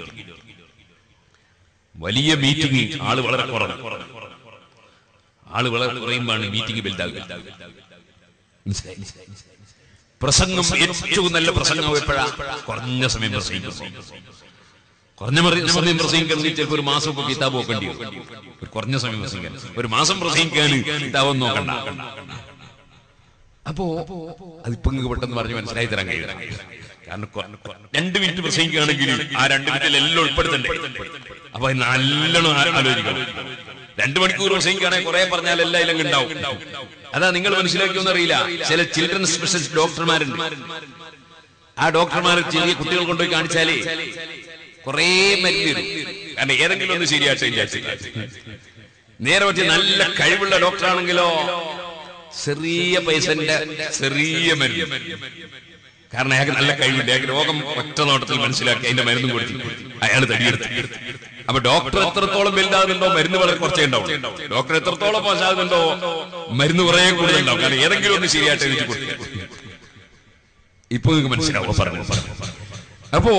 വലിയ മീറ്റിംഗ് ആള് വളരെ കുറവ് ആള് വളരെ കുറയുമ്പോഴാണ് മീറ്റിംഗ് വലുതാകുക മനസ്സിലായി? പ്രസംഗം ഏറ്റവും നല്ല പ്രസംഗം എപ്പോഴാ കുറഞ്ഞ സമയം പ്രസംഗിക്കും കുറഞ്ഞ മറി- സമയം പ്രസംഗിക്കണമെങ്കിൽ ചിലപ്പോൾ ഒരു മാസം ഒക്കെ കിതാബ് നോക്കേണ്ടി വരും ഒരു കുറഞ്ഞ സമയം പ്രസംഗിക്കാൻ ഒരു മാസം പ്രസംഗിക്കാൻ കിതാബൊന്നും നോക്കണ്ട അപ്പോ അതിപ്പോ നിങ്ങൾക്ക് പെട്ടെന്ന് പറഞ്ഞ് മനസ്സിലായി തരാൻ കഴിയില്ല കാരണം കൊ- രണ്ട് മിനിറ്റ് പ്രസംഗിക്കുകയാണെങ്കിൽ ആ രണ്ട് മിനിറ്റിൽ എല്ലാം ഉൾപ്പെടുത്തണ്ടേ അപ്പൊ അത് നല്ലോണം ആ- ആലോചിക്കണം രണ്ടു മണിക്കൂർ പ്രസംഗിക്കുകയാണെങ്കിൽ കുറെ പറഞ്ഞാൽ എല്ലാം ഇതിലും ഉണ്ടാവും അതാ നിങ്ങൾ മനസ്സിലാക്കിയൊന്നും അറിയില്ല ചില ചിൽഡ്രൻ സ്പെഷ്യലിസ്റ്റ് ഡോക്ടർമാരുണ്ട് ആ ഡോക്ടർമാർ ചെറിയ കുട്ടികൾ കൊണ്ടുപോയി കാണിച്ചാലേ കുറേ മരുന്ന് തരും കാരണം ഏതെങ്കിലും ഒന്ന് ശരിയാട്ടെ വിചാരിച്ചില്ല നേരെ പറ്റി നല്ല കഴിവുള്ള ഡോക്ടറാണെങ്കിലോ ചെറിയ പൈസന്റെ ചെറിയ മരുന്ന് കാരണം അയാൾക്ക് നല്ല കഴിവില്ല അയാൾക്ക് രോഗം ഒറ്റ നോട്ടത്തിൽ മനസ്സിലാക്കി അതിന്റെ മരുന്നും കൊടുത്തു അയാൾ തടിയെടുത്ത് അപ്പൊ ഡോക്ടർ എത്രത്തോളം വലുതാകുന്നുണ്ടോ മരുന്ന് വളരെ കുറച്ചേ ഉണ്ടാവും ഡോക്ടർ എത്രത്തോളം മോശമാകുന്നുണ്ടോ മരുന്ന് കുറേ കൂടുതലുണ്ടാവും കാരണം ഏതെങ്കിലും ഒന്ന് ശരിയായിട്ട് എഴുതി കൊടുക്കും ഇപ്പൊ നിങ്ങൾക്ക് മനസ്സിലാവും പറഞ്ഞു പറഞ്ഞു അപ്പോ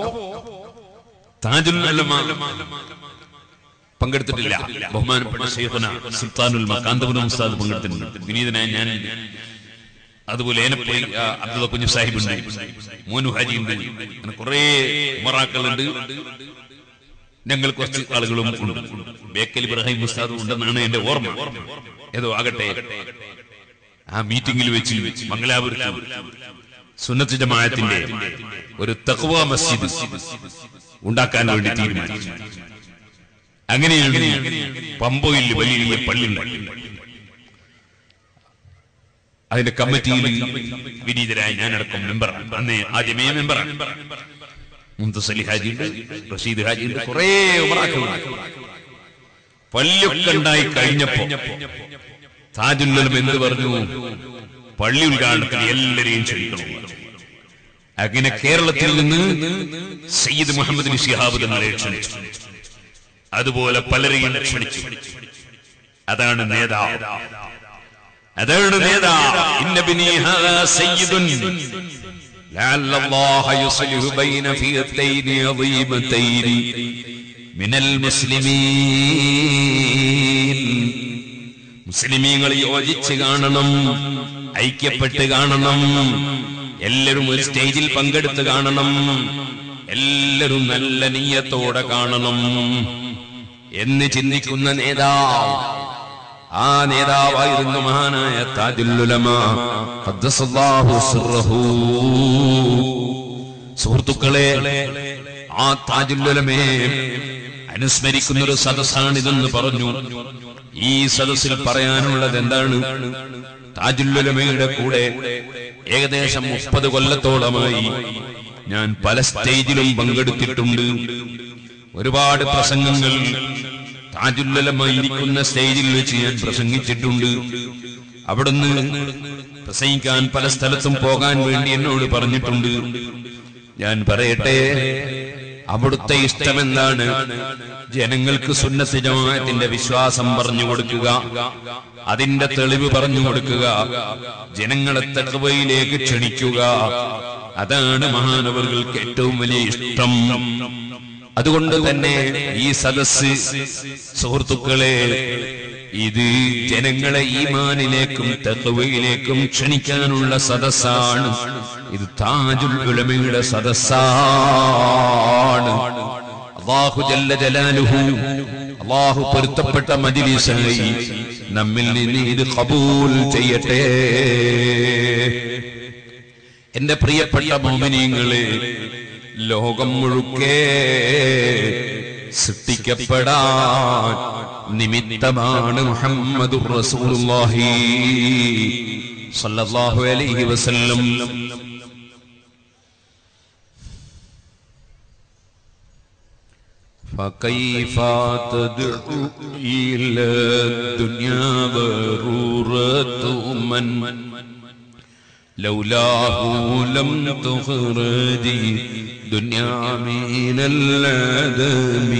താജുൽ ഉലമ പങ്കെടുത്തിട്ടില്ല ബഹുമാനപ്പെട്ട ശൈഖുന സുൽത്താനുൽ മക്കാന്തപുരം ഉസ്താദ് പങ്കെടുത്തിട്ടുണ്ട് വിനീതനായ ഞാൻ അതുപോലെ ഏനപ്പള്ളി ആ, അബ്ദുള്ള കുഞ്ഞു സാഹിബ് ഉണ്ട് മോനു ഹാജി ഉണ്ട് അങ്ങനെ കുറെ ഉമറാക്കളുണ്ട് ഞങ്ങൾ കുറച്ച് ആളുകളും ഉണ്ട് ബേക്കൽ ഇബ്രാഹിം ഉസ്താദും ഉണ്ടെന്നാണ് എന്റെ ഓർമ്മ ഏതോ ആകട്ടെ ആ മീറ്റിംഗിൽ വെച്ച് മംഗലാപുരത്ത് സുന്നത്ത് ജമാഅത്തിന്റെ ഒരു തഖ്വ മസ്ജിദ് ഉണ്ടാക്കാൻ വേണ്ടി തീരുമാനിച്ചു അങ്ങനെയാണ് പമ്പോയിൽ വലിയ പള്ളി ഉണ്ടാക്കി അതിന്റെ കമ്മിറ്റിയിൽ വിനീതരായ ഞാനടക്കം മെമ്പറാണ് അന്ന് ആദ്യമേ മെമ്പറാണ് മുംതസലി ഹാജി ഉണ്ട് റഷീദ് ഹാജി ഉണ്ട് കുറെ ഉമറാക്കളുണ്ട് പള്ളിയൊക്കെ ഉണ്ടായി കഴിഞ്ഞപ്പോ താജുല്ലും എന്ത് പറഞ്ഞു പള്ളി ഉദ്ഘാടനത്തിന് എല്ലാരെയും ക്ഷണിക്കണം അങ്ങനെ കേരളത്തിൽ നിന്ന് സയ്യിദ് മുഹമ്മദ് ബിൻ ശിഹാബ് തങ്ങളെ ക്ഷണിച്ചു അതുപോലെ പലരെയും ക്ഷണിച്ചു അതാണ് നേതാവ് അതാണ് നേതാവ് ഇന്ന ബിനി ഹാദാ സയ്യിദുൻ لعل الله يصلح بين فئتين عظيمتين من المسلمين മുസ്ലിമീങ്ങൾ യോജിച്ച് കാണണം ഐക്യപ്പെട്ട് കാണണം എല്ലാവരും ഒരു സ്റ്റേജിൽ പങ്കെടുത്ത് കാണണം എല്ലാവരും നല്ല നീയത്തോടെ കാണണം എന്ന് ചിന്തിക്കുന്ന നേതാവ് ആ നേതാവായിരുന്നു മഹാനായ താജുല്ലുലമ ഖദ്ദസല്ലാഹു സിർറഹു. സുഹൃത്തുക്കളെ ആ താജുല്ലുലമയെ അനുസ്മരിക്കുന്ന ഒരു സദസ്സാണിതെന്ന് പറഞ്ഞു ഈ സദസ്സിൽ പറയാനുള്ളത് എന്താണ് താജുല്ലുലമയുടെ കൂടെ ഏകദേശം മുപ്പത് കൊല്ലത്തോളമായി ഞാൻ പല സ്റ്റേജിലും പങ്കെടുത്തിട്ടുണ്ട് ഒരുപാട് പ്രസംഗങ്ങൾ താജുല്ലമ ഇരിക്കുന്ന സ്റ്റേജിൽ വെച്ച് ഞാൻ പ്രസംഗിച്ചിട്ടുണ്ട് അവിടുന്ന് പ്രസംഗിക്കാൻ പല സ്ഥലത്തും പോകാൻ വേണ്ടി എന്നോട് പറഞ്ഞിട്ടുണ്ട് ഞാൻ പറയട്ടെ അവിടുത്തെ ഇഷ്ടം എന്താണ് ജനങ്ങൾക്ക് സുന്നത്ത് ജമാഅത്തിന്റെ വിശ്വാസം പറഞ്ഞു കൊടുക്കുക അതിന്റെ തെളിവ് പറഞ്ഞു കൊടുക്കുക ജനങ്ങളെ തക്കവയിലേക്ക് ക്ഷണിക്കുക അതാണ് മഹാനവറുകൾക്ക് ഏറ്റവും വലിയ ഇഷ്ടം അതുകൊണ്ട് തന്നെ ഈ സദസ് സുഹൃത്തുക്കളെ ഇത് ജനങ്ങളെ ഈമാനിലേക്കും തത്വയിലേക്കും ക്ഷണിക്കാനുള്ള സദസ്സാണ് ഇത് താജുൽ ഉലമയുടെ സദസ്സാണ് അള്ളാഹു ജല്ല ജലാലുഹു അള്ളാഹു പൊരുത്തപ്പെട്ട മജിലിസായി നമ്മിൽ നിന്ന് ഇത് കബൂൽ ചെയ്യട്ടെ എന്റെ പ്രിയപ്പെട്ട മോമിനിയങ്ങളെ ലോകം മുഴുക്കെ സൃഷ്ടിക്കപ്പെടാൻ നിമിത്തമാണ് മുഹമ്മദ് റസൂലുള്ളാഹി സല്ലല്ലാഹു അലൈഹി വസല്ലം فكيف تدعو إلى الدنيا ضرورة من لولاه لم تخرج دنيا من العدم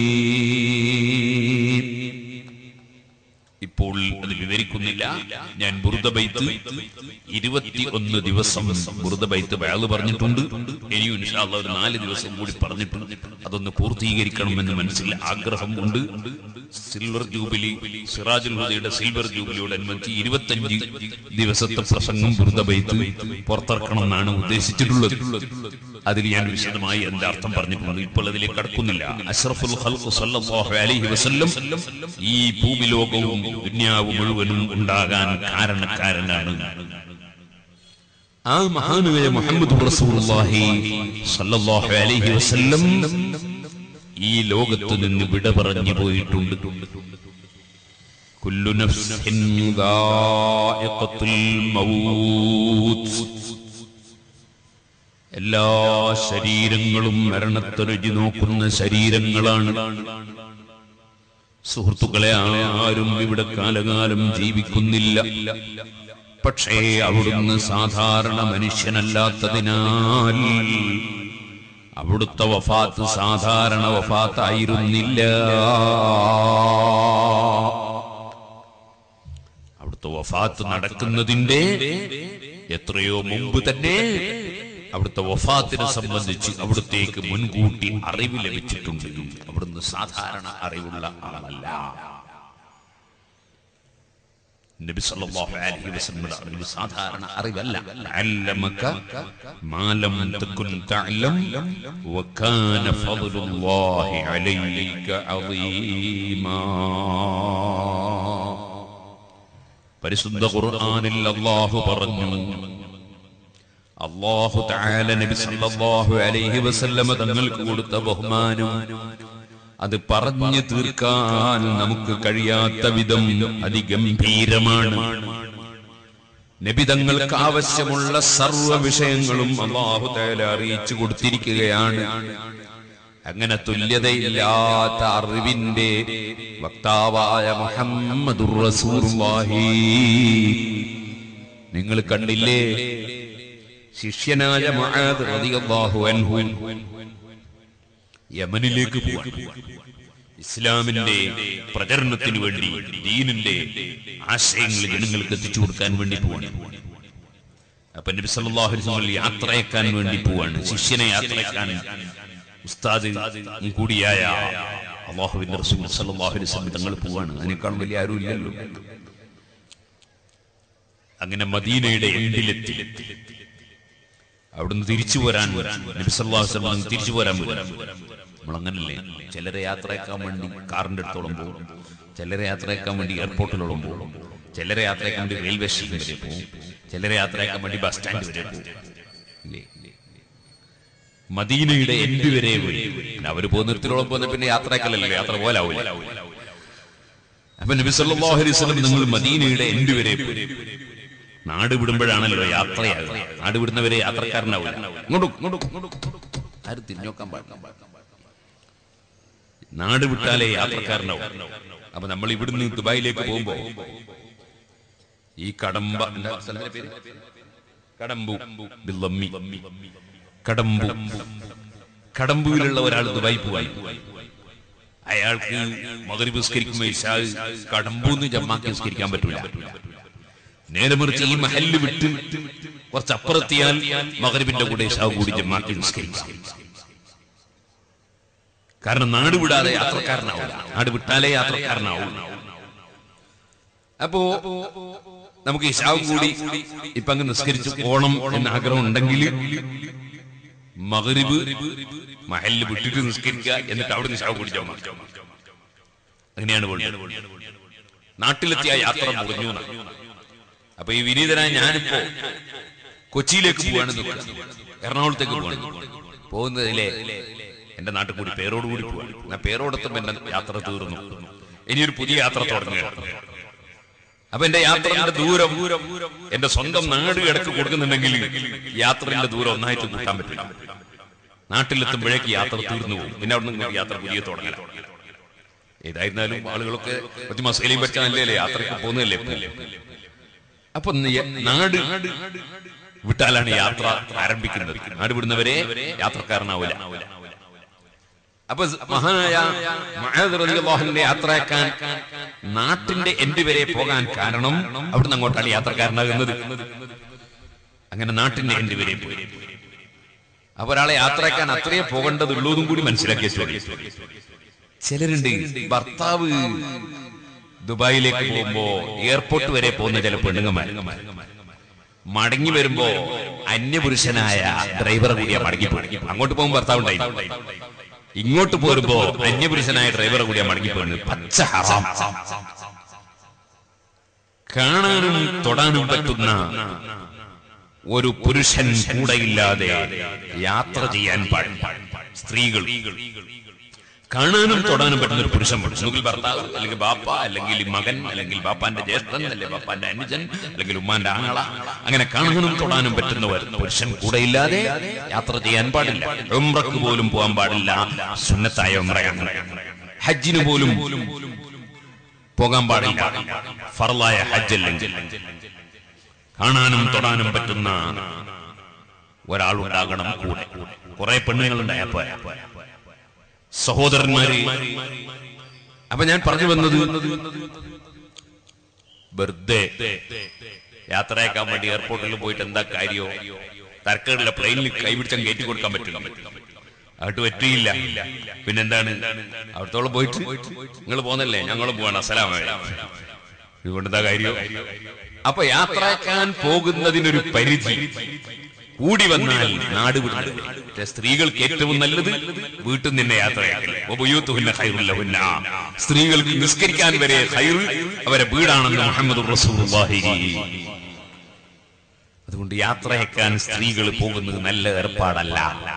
ഇപ്പോൾ അത് വിവരിക്കുന്നില്ല ഞാൻ ബുറുദബൈത്ത് ഇരുപത്തി ഒന്ന് ദിവസം ബുറുദബൈത്ത് വയാള് പറഞ്ഞിട്ടുണ്ട് ഇനിയും ഇൻഷാല്ല ഒരു നാല് ദിവസം കൂടി പറഞ്ഞിട്ടുണ്ട് അതൊന്ന് പൂർത്തീകരിക്കണമെന്ന് മനസ്സിൽ ആഗ്രഹം ഉണ്ട് സിൽവർ ജൂബിലി സിറാജുൽ ഹുദയുടെ സിൽവർ ജൂബിലിയോടനുബന്ധിച്ച് ഇരുപത്തഞ്ച് ദിവസത്തെ പ്രസംഗം ബുറുദബൈത്ത് പുറത്തിറക്കണം എന്നാണ് ഉദ്ദേശിച്ചിട്ടുള്ളത് അതിൽ ഞാൻ വിശദമായി എന്റെ അർത്ഥം പറഞ്ഞിട്ടുണ്ട് ഇപ്പോൾ അതിലേക്ക് കടക്കുന്നില്ല അഷ്റഫുൽ ഖൽഖ് സല്ലല്ലാഹു അലൈഹി വസല്ലം ഈ ഭൂമി ലോകവും ദുന്യാവ് മുഴുവനും ഉണ്ടാകാൻ കാരണക്കാരനാണ് ആ മഹാനായ മുഹമ്മദ് റസൂലുള്ളാഹി സല്ലല്ലാഹു അലൈഹി വസല്ലം ഈ ലോകത്ത് നിന്ന് വിട പറഞ്ഞു പോയിട്ടുണ്ട് കുല്ലു നഫ്സിൻ ദാഇഖത്തുൽ മൗത്ത് എല്ലാ ശരീരങ്ങളും മരണത്തെ രുചി നോക്കുന്ന ശരീരങ്ങളാണ് സുഹൃത്തുക്കളെ ആരും ഇവിടെ കാലകാലം ജീവിക്കുന്നില്ല പക്ഷേ അവിടുന്ന് സാധാരണ മനുഷ്യനല്ലാത്തതിനാൽ അവിടുത്തെ വഫാത്ത് സാധാരണ വഫാത്തായിരുന്നില്ല അവിടുത്തെ വഫാത്ത് നടക്കുന്നതിന്റെ എത്രയോ മുമ്പ് തന്നെ അവിടുത്തെ വഫാത്തിനെ സംബന്ധിച്ച് അവിടുത്തേക്ക് മുൻകൂട്ടി അറിവ് ലഭിച്ചിട്ടുണ്ട് അവിടുന്ന് സാധാരണ അറിവുള്ള ആളല്ല നബി സല്ലല്ലാഹു അലൈഹി വസല്ലം അറിവ് സാധാരണ അറിവല്ല അല്ലമക മാലം തകുൻ തഅലം വകാന ഫദ്ലുല്ലാഹി അലൈക അളീമാ പരിശുദ്ധ ഖുർആനിൽ അല്ലാഹു പറഞ്ഞു അല്ലാഹു തആല നബി സല്ലല്ലാഹു അലൈഹി വസല്ലം തങ്ങൾക്ക് കൊടുത്ത ബഹുമാനം അത് പറഞ്ഞു തീർക്കാൻ നമുക്ക് കഴിയാത്ത വിധം അതിഗംഭീരമാണ് നബിതങ്ങൾക്ക് ആവശ്യമുള്ള സർവ്വ വിഷയങ്ങളും അള്ളാഹു തആല അറിയിച്ചു കൊടുത്തിരിക്കുകയാണ് അങ്ങനെ തുല്യതയില്ലാത്ത അറിവിന്റെ വക്താവായ മുഹമ്മദുർ റസൂലുള്ളാഹി നിങ്ങൾ കണ്ടില്ലേ ശിഷ്യനായ മുആദ് റളിയല്ലാഹു അൻഹു യമനിലേക്ക് പോവാൻ ഇസ്ലാമിന്റെ പ്രചരണത്തിന് വേണ്ടി ദീനിന്റെ ആശയങ്ങൾ ജനങ്ങൾക്ക് എത്തിച്ചു കൊടുക്കാൻ വേണ്ടി പോവാണ് അപ്പൊ നബി സല്ലല്ലാഹു അലൈഹി വസല്ലം യാത്രയക്കാൻ വേണ്ടി പോവാണ് ശിഷ്യനെ യാത്രയക്കാൻ ഉസ്താദ് കൂടിയായ അള്ളാഹുവിന്റെ റസൂൽ സല്ലല്ലാഹു അലൈഹി വസല്ലം തങ്ങൾ പോവാണ് അതിനേക്കാൾ വലിയ ആരും ഇല്ലല്ലോ അങ്ങനെ മദീനയുടെ എൻഡിലെത്തി അവിടുന്ന് തിരിച്ചു പോരാൻ നബി സല്ലല്ലാഹു അലൈഹി വസല്ലം തിരിച്ചു പോരാൻ പോലും നമ്മൾ അങ്ങനല്ലേ ചിലരെ യാത്രയാക്കാൻ വേണ്ടി കാറിന്റെ അടുത്തോളം പോകും ചിലരെ യാത്രയാക്കാൻ വേണ്ടി എയർപോർട്ടിലോളം പോകും ചിലരെ യാത്രയാക്കാൻ വേണ്ടി റെയിൽവേ സ്റ്റേഷൻ വരെ പോകും ചിലരെ യാത്രയാക്കാൻ വേണ്ടി ബസ് സ്റ്റാൻഡ് വരെ പോകും ഇല്ലേ? മദീനയുടെ എൻഡ് വരെ പോയി പിന്നെ അവര് പോകുന്നിടത്തോളം പോകുന്ന പിന്നെ യാത്രയാക്കലല്ലേ യാത്ര പോലാവൂല അപ്പൊ നബി സല്ലല്ലാഹു അലൈഹി വസല്ലം നിങ്ങൾ മദീനയുടെ എൻഡ് വരെ പോയി നാട് വിടുമ്പോഴാണല്ലോ യാത്രയാകുക നാട് വിടുന്നവരെ യാത്രക്കാരനാവില്ല ഇങ്ങോട്ടും ഇങ്ങോട്ടും ഇങ്ങോട്ടും ആരും തിരിഞ്ഞോക്കാൻ പാടില്ല നാട് വിട്ടാലേ യാത്രക്കാരനാവും അപ്പൊ നമ്മൾ ഇവിടുന്ന് ദുബായിലേക്ക് പോകുമ്പോ ഈ കടമ്പ എന്താ സ്ഥലത്തിന്റെ പേര് കടമ്പു ബില്ലമ്മി കടമ്പു കടമ്പുവിലുള്ള ഒരാൾ ദുബായി പോവാൻ അയാൾക്ക് മകരി പുസ്കരിക്കുമ്പോ ഇഷാ കടമ്പൂന്ന് ജമ്മാക്കി പുസ്കരിക്കാൻ പറ്റൂല നേരെ മറിച്ച് ഈ മഹല്ല് വിട്ട് കുറച്ച് അപ്പുറത്തിയാൽ മകരിബിന്റെ കൂടെ ഇഷാ കൂടി ജമ്മാക്കി നിസ്കരിക്കാം കാരണം നാട് വിടാതെ യാത്രക്കാരനാവില്ല നാട് വിട്ടാലേ യാത്രക്കാരനാവും അപ്പോ നമുക്ക് ഇഷാവും കൂടി ഇപ്പൊ അങ്ങ് നിസ്കരിച്ച് പോണം എന്ന ആഗ്രഹം ഉണ്ടെങ്കിൽ മകരിബ് മഹല്ല് വിട്ടിട്ട് നിസ്കരിക്കുക എന്നിട്ട് അവിടെ നിഷാവ് കൂടി ജമ്മ അങ്ങനെയാണ് വേണ്ടത് നാട്ടിലെത്തിയ യാത്ര മുറിഞ്ഞു എന്നാണ്. അപ്പൊ ഈ വിനീതനായ ഞാനിപ്പോ കൊച്ചിയിലേക്ക് പോവാണ് എറണാകുളത്തേക്ക് പോവാണ് പോകുന്നതിലെ എന്റെ നാട്ടിൽ കൂടി പേരോട് കൂടി പോവാണ് ഞാൻ പേരോടത്തും എന്റെ യാത്ര തീർന്നു ഇനിയൊരു പുതിയ യാത്ര തുടങ്ങുകയാണ് അപ്പൊ എന്റെ യാത്രയുടെ ദൂരം എന്റെ സ്വന്തം നാട് ഇടക്ക് കൊടുക്കുന്നുണ്ടെങ്കിൽ യാത്രയുടെ ദൂരം ഒന്നായിട്ട് കൂട്ടാൻ പറ്റില്ല നാട്ടിലെത്തുമ്പോഴേക്ക് യാത്ര തീർന്നു പോകും പിന്നെ അവിടെ നിന്ന് യാത്ര പുതിയ തുടങ്ങല ഏതായിരുന്നാലും ആളുകളൊക്കെ കുറച്ച് മസേലയും വെച്ചാൽ നല്ലേ യാത്രയ്ക്ക് പോകുന്നതല്ലേ ഇപ്പൊ. അപ്പൊ ന- നാട് വിട്ടാലാണ് യാത്ര ആരംഭിക്കുന്നത് നാട് വിടുന്നവരെ യാത്രക്കാരനാവില്ല അപ്പൊ മഹാനായ മുആദ് റളിയല്ലാഹുവിന്റെ യാത്രയാക്കാൻ നാട്ടിന്റെ എൻഡ് വരെ പോകാൻ കാരണം അവിടുന്ന് അങ്ങോട്ടാണ് യാത്രക്കാരനാകുന്നത് അങ്ങനെ നാട്ടിന്റെ എൻഡ് വരെ പോയി അപ്പൊ ഒരാളെ യാത്രയാക്കാൻ അത്രയേ പോകേണ്ടതുള്ളതും കൂടി മനസ്സിലാക്കിയ ചിലരുണ്ട് ഭർത്താവ് ദുബായിലേക്ക് പോകുമ്പോ എയർപോർട്ട് വരെ പോകുന്ന ചില പെണ്ണുങ്ങന്മാർ മടങ്ങി വരുമ്പോ അന്യപുരുഷനായ ഡ്രൈവറെ കൂടിയാ മടങ്ങി പോകും അങ്ങോട്ട് പോകുമ്പോൾ ഭർത്താവ് ഉണ്ടായി ഇങ്ങോട്ട് പോരുമ്പോ അന്യപുരുഷനായ ഡ്രൈവറെ കൂടിയാ മടങ്ങി പോകുന്നത് പച്ച ഹറാം കാണാനും തൊടാനും പറ്റുന്ന ഒരു പുരുഷൻ കൂടെയില്ലാതെ യാത്ര ചെയ്യാൻ പാടില്ല സ്ത്രീകൾ കാണാനും തൊടാനും പറ്റുന്ന ഒരു പുരുഷൻ വേണം. ഒന്നുകിൽ ഭർത്താവ് അല്ലെങ്കിൽ ബാപ്പ അല്ലെങ്കിൽ മകൻ അല്ലെങ്കിൽ ബാപ്പാന്റെ ജ്യേഷ്ഠൻ അല്ലെങ്കിൽ ബാപ്പാന്റെ അനുജൻ അല്ലെങ്കിൽ ഉമ്മാന്റെ ആങ്ങള അങ്ങനെ കാണാനും തൊടാനും പറ്റുന്ന ഒരു പുരുഷൻ കൂടെയില്ലാതെ യാത്ര ചെയ്യാൻ പാടില്ല ഉംറക്ക് പോലും പോകാൻ പാടില്ല സുന്നത്തായ ഉംറയാണ് ഹജ്ജിന് പോലും പോകാൻ പാടില്ല ഫറലായ ഹജ്ജ് അല്ലെങ്കിൽ കാണാനും തൊടാനും പറ്റുന്ന ഒരാളുണ്ടാകണം കൂടെ കുറെ പെണ്ണുങ്ങളുണ്ടായാ പോരാ സഹോദരന്മാരെ അപ്പൊ ഞാൻ പറഞ്ഞു വന്നത് വെറുതെ യാത്രയാക്കാൻ വേണ്ടി എയർപോർട്ടിൽ പോയിട്ട് എന്താ കാര്യോ തരക്കേടില്ല പ്ലെയിനിൽ കൈപിടിച്ചാൽ കയറ്റി കൊടുക്കാൻ പറ്റില്ല അങ്ങോട്ട് പറ്റിയില്ല പിന്നെന്താണ് അവിടത്തോളം പോയിട്ട് നിങ്ങൾ പോന്നല്ലേ ഞങ്ങളും പോവാണ് അസലാമ ഇതുകൊണ്ട് എന്താ കാര്യം അപ്പൊ യാത്രയാക്കാൻ പോകുന്നതിനൊരു പരിധി കൂടി വന്നാൽ നാട് വിടുന്നത് പക്ഷേ സ്ത്രീകൾക്ക് ഏറ്റവും നല്ലത് വീട്ടിൽ നിന്ന് യാത്രയാക്കൽ ഉപയൂത്തുഹുന്ന ഖൈറുല്ലഹുന്ന. സ്ത്രീകൾക്ക് നിസ്കരിക്കാൻ വരെ ഖൈർ അവരെ വീടാണെന്ന് മുഹമ്മദ് റസൂലുള്ളാഹി അതുകൊണ്ട് യാത്രയക്കാൻ സ്ത്രീകൾ പോകുന്നത് നല്ല ഏർപ്പാടല്ല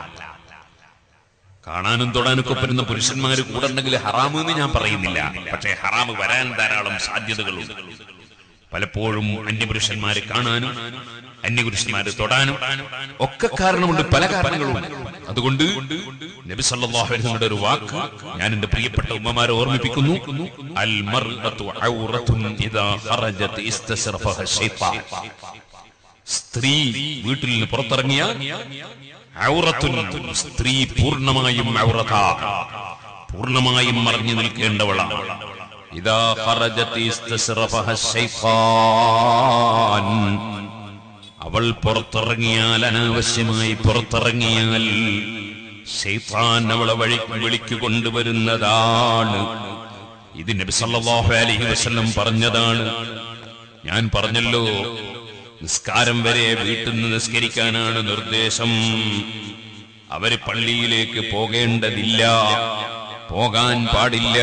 കാണാനും തൊടാനൊക്കെ പറ്റുന്ന പുരുഷന്മാര് കൂടെ ഉണ്ടെങ്കിൽ ഹറാമ് എന്ന് ഞാൻ പറയുന്നില്ല പക്ഷേ ഹറാമ് വരാൻ ധാരാളം സാധ്യതകളുണ്ട് പലപ്പോഴും അന്യപുരുഷന്മാരെ കാണാനും അന്യപുരുഷന്മാരെ തൊടാനും ഒക്കെ കാരണമുണ്ട് പല കാരണങ്ങളുണ്ട് അതുകൊണ്ട് നബി സല്ലല്ലാഹു അലൈഹി വസല്ലമയുടെ ഒരു വാക്ക് ഞാൻ എന്റെ പ്രിയപ്പെട്ട ഉമ്മമാരെ ഓർമ്മിപ്പിക്കുന്നു അൽ മർഅതു ഔറത്തുൻ ഇദാ ഖറജത് ഇസ്തസ്റഫഹ ശൈത്താൻ സ്ത്രീ വീട്ടിൽ നിന്ന് പുറത്തിറങ്ങിയ ഔറത്തുൻ സ്ത്രീ പൂർണ്ണമായും ഔറത പൂർണ്ണമായും മറിഞ്ഞു നിൽക്കേണ്ടവളാണ് ഇതാ ഖറജത് ഇസ്തസ്റഫഹ ശൈത്താൻ അവൾ പുറത്തിറങ്ങിയാൽ അനാവശ്യമായി പുറത്തിറങ്ങിയാൽ ശൈത്താൻ അവളെ വഴി വിളിക്ക് കൊണ്ടുവരുന്നതാണ് ഇത് നബി സല്ലല്ലാഹു അലൈഹി വസല്ലം പറഞ്ഞതാണ് ഞാൻ പറഞ്ഞല്ലോ നിസ്കാരം വരെ വീട്ടിൽ നിന്ന് നിസ്കരിക്കാനാണ് നിർദ്ദേശം അവര് പള്ളിയിലേക്ക് പോകേണ്ടതില്ല പോകാൻ പാടില്ല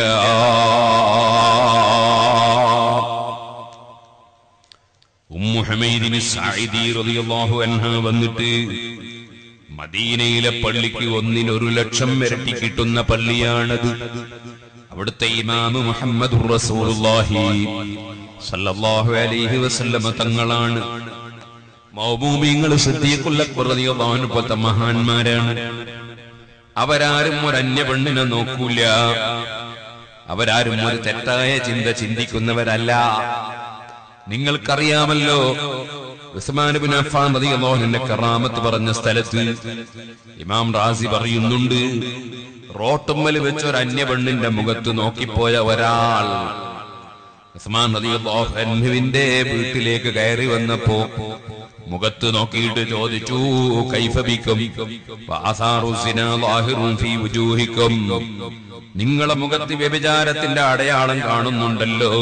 ഉമ്മു ഹമീദിന് സായിദി റളിയല്ലാഹു അൻഹ വന്നിട്ട് മദീനയിലെ പള്ളിക്ക് ഒന്നിനൊരു ലക്ഷം ഇരട്ടി കിട്ടുന്ന പള്ളിയാണത് അവിടുത്തെ ഇമാമ് മുഹമ്മദ് റസൂലുള്ളാഹി സല്ലല്ലാഹു അലൈഹി വസല്ലമ തങ്ങളാണ് മൗമൂമിങ്ങൾ സിദ്ദീഖുൽ അക്ബർ റളിയല്ലാഹു അൻഹു പോലത്തെ മഹാന്മാരാണ് അവരാരും ഒരു അന്യ പെണ്ണിനെ നോക്കൂല അവരാരും ഒരു തെറ്റായ ചിന്ത ചിന്തിക്കുന്നവരല്ല നിങ്ങൾക്കറിയാമല്ലോ ഉസ്മാൻ ബിൻ അഫ്ഫാൻ റളിയല്ലാഹുവിന്റെ കറാമത്ത് പറഞ്ഞ സ്ഥലത്ത് ഇമാം റാസി പറയുന്നുണ്ട് റോട്ടുമ്മൽ വെച്ച് ഒരു അന്യ പെണ്ണിന്റെ മുഖത്ത് നോക്കിപ്പോയ ഒരാൾ ഉസ്മാൻ റളിയല്ലാഹു അൻഹുവിന്റെ വീട്ടിലേക്ക് കയറി വന്നപ്പോ മുഖത്ത് നോക്കിയിട്ട് ചോദിച്ചു കൈഫബിക്കും നിങ്ങളെ മുഖത്ത് വ്യഭിചാരത്തിന്റെ അടയാളം കാണുന്നുണ്ടല്ലോ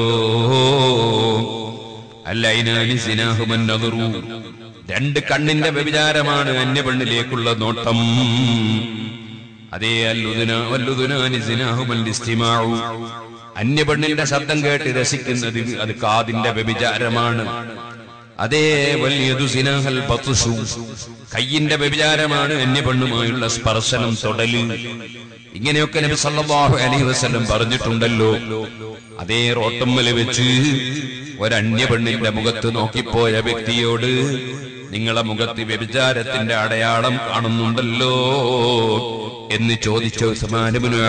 അല്ല ഇനാനി സിനാഹുമന്നതുറു രണ്ട് കണ്ണിന്റെ വ്യഭിചാരമാണ് അന്യപെണ്ണിലേക്കുള്ള നോട്ടം അതേ അല്ലുദിന വല്ലുദിനാനി സിനാഹുമൽ ഇസ്തിമാഉ അന്യപെണ്ണിന്റെ ശബ്ദം കേട്ട് രസിക്കുന്നത് അത് കാതിന്റെ വ്യഭിചാരമാണ് അതേ വലിയതു സിനാഹൽ ബത്തുഷു കയ്യിന്റെ വ്യഭിചാരമാണ് അന്യപെണ്ണുമായുള്ള സ്പർശനം തൊടല് ഇങ്ങനെയൊക്കെ നബി സല്ലല്ലാഹു അലൈഹി വസല്ലം പറഞ്ഞിട്ടുണ്ടല്ലോ അതേ റോട്ടമ്മല് വെച്ച് ഒരന്യ പെണ്ണിന്റെ മുഖത്ത് നോക്കിപ്പോയ വ്യക്തിയോട് നിങ്ങളെ മുഖത്ത് വ്യഭിചാരത്തിന്റെ അടയാളം കാണുന്നുണ്ടല്ലോ എന്ന് ചോദിച്ച ഉസ്മാനുബിനു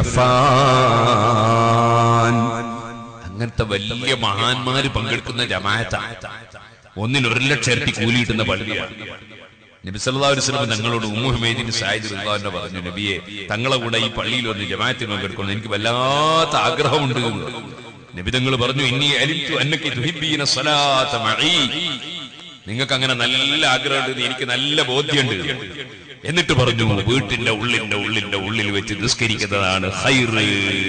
അഫാൻ അങ്ങനത്തെ വലിയ മഹാന്മാര് പങ്കെടുക്കുന്ന ജമാഅത്താണ് ഒന്നിന് ഒരു ലക്ഷം ഇരട്ടി കൂലിയിട്ടുന്ന പള്ളിയാണ് നബി സല്ലല്ലാഹു അലൈഹി വസല്ലം തങ്ങളോട് ഉമ്മു ഹുമൈദിന് സായിദ് റളിയല്ലാഹു പറഞ്ഞു നബിയെ തങ്ങളെ കൂടെ ഈ പള്ളിയിൽ വന്ന് ജമാഅത്തിന് പങ്കെടുക്കണം എനിക്ക് വല്ലാത്ത ആഗ്രഹമുണ്ട് നബി തങ്ങൾ പറഞ്ഞു ഇന്നി അലിംതു അന്നക്കി തുഹിബ്ബീന സ്വലാത്ത മഈ നിങ്ങൾക്ക് അങ്ങനെ നല്ല ആഗ്രഹമുണ്ട് എനിക്ക് നല്ല ബോധ്യമുണ്ട് എന്നിട്ട് പറഞ്ഞു വീട്ടിന്റെ ഉള്ളിന്റെ ഉള്ളിന്റെ ഉള്ളിൽ വെച്ച് നിസ്കരിക്കുന്നതാണ് ഹൈറ്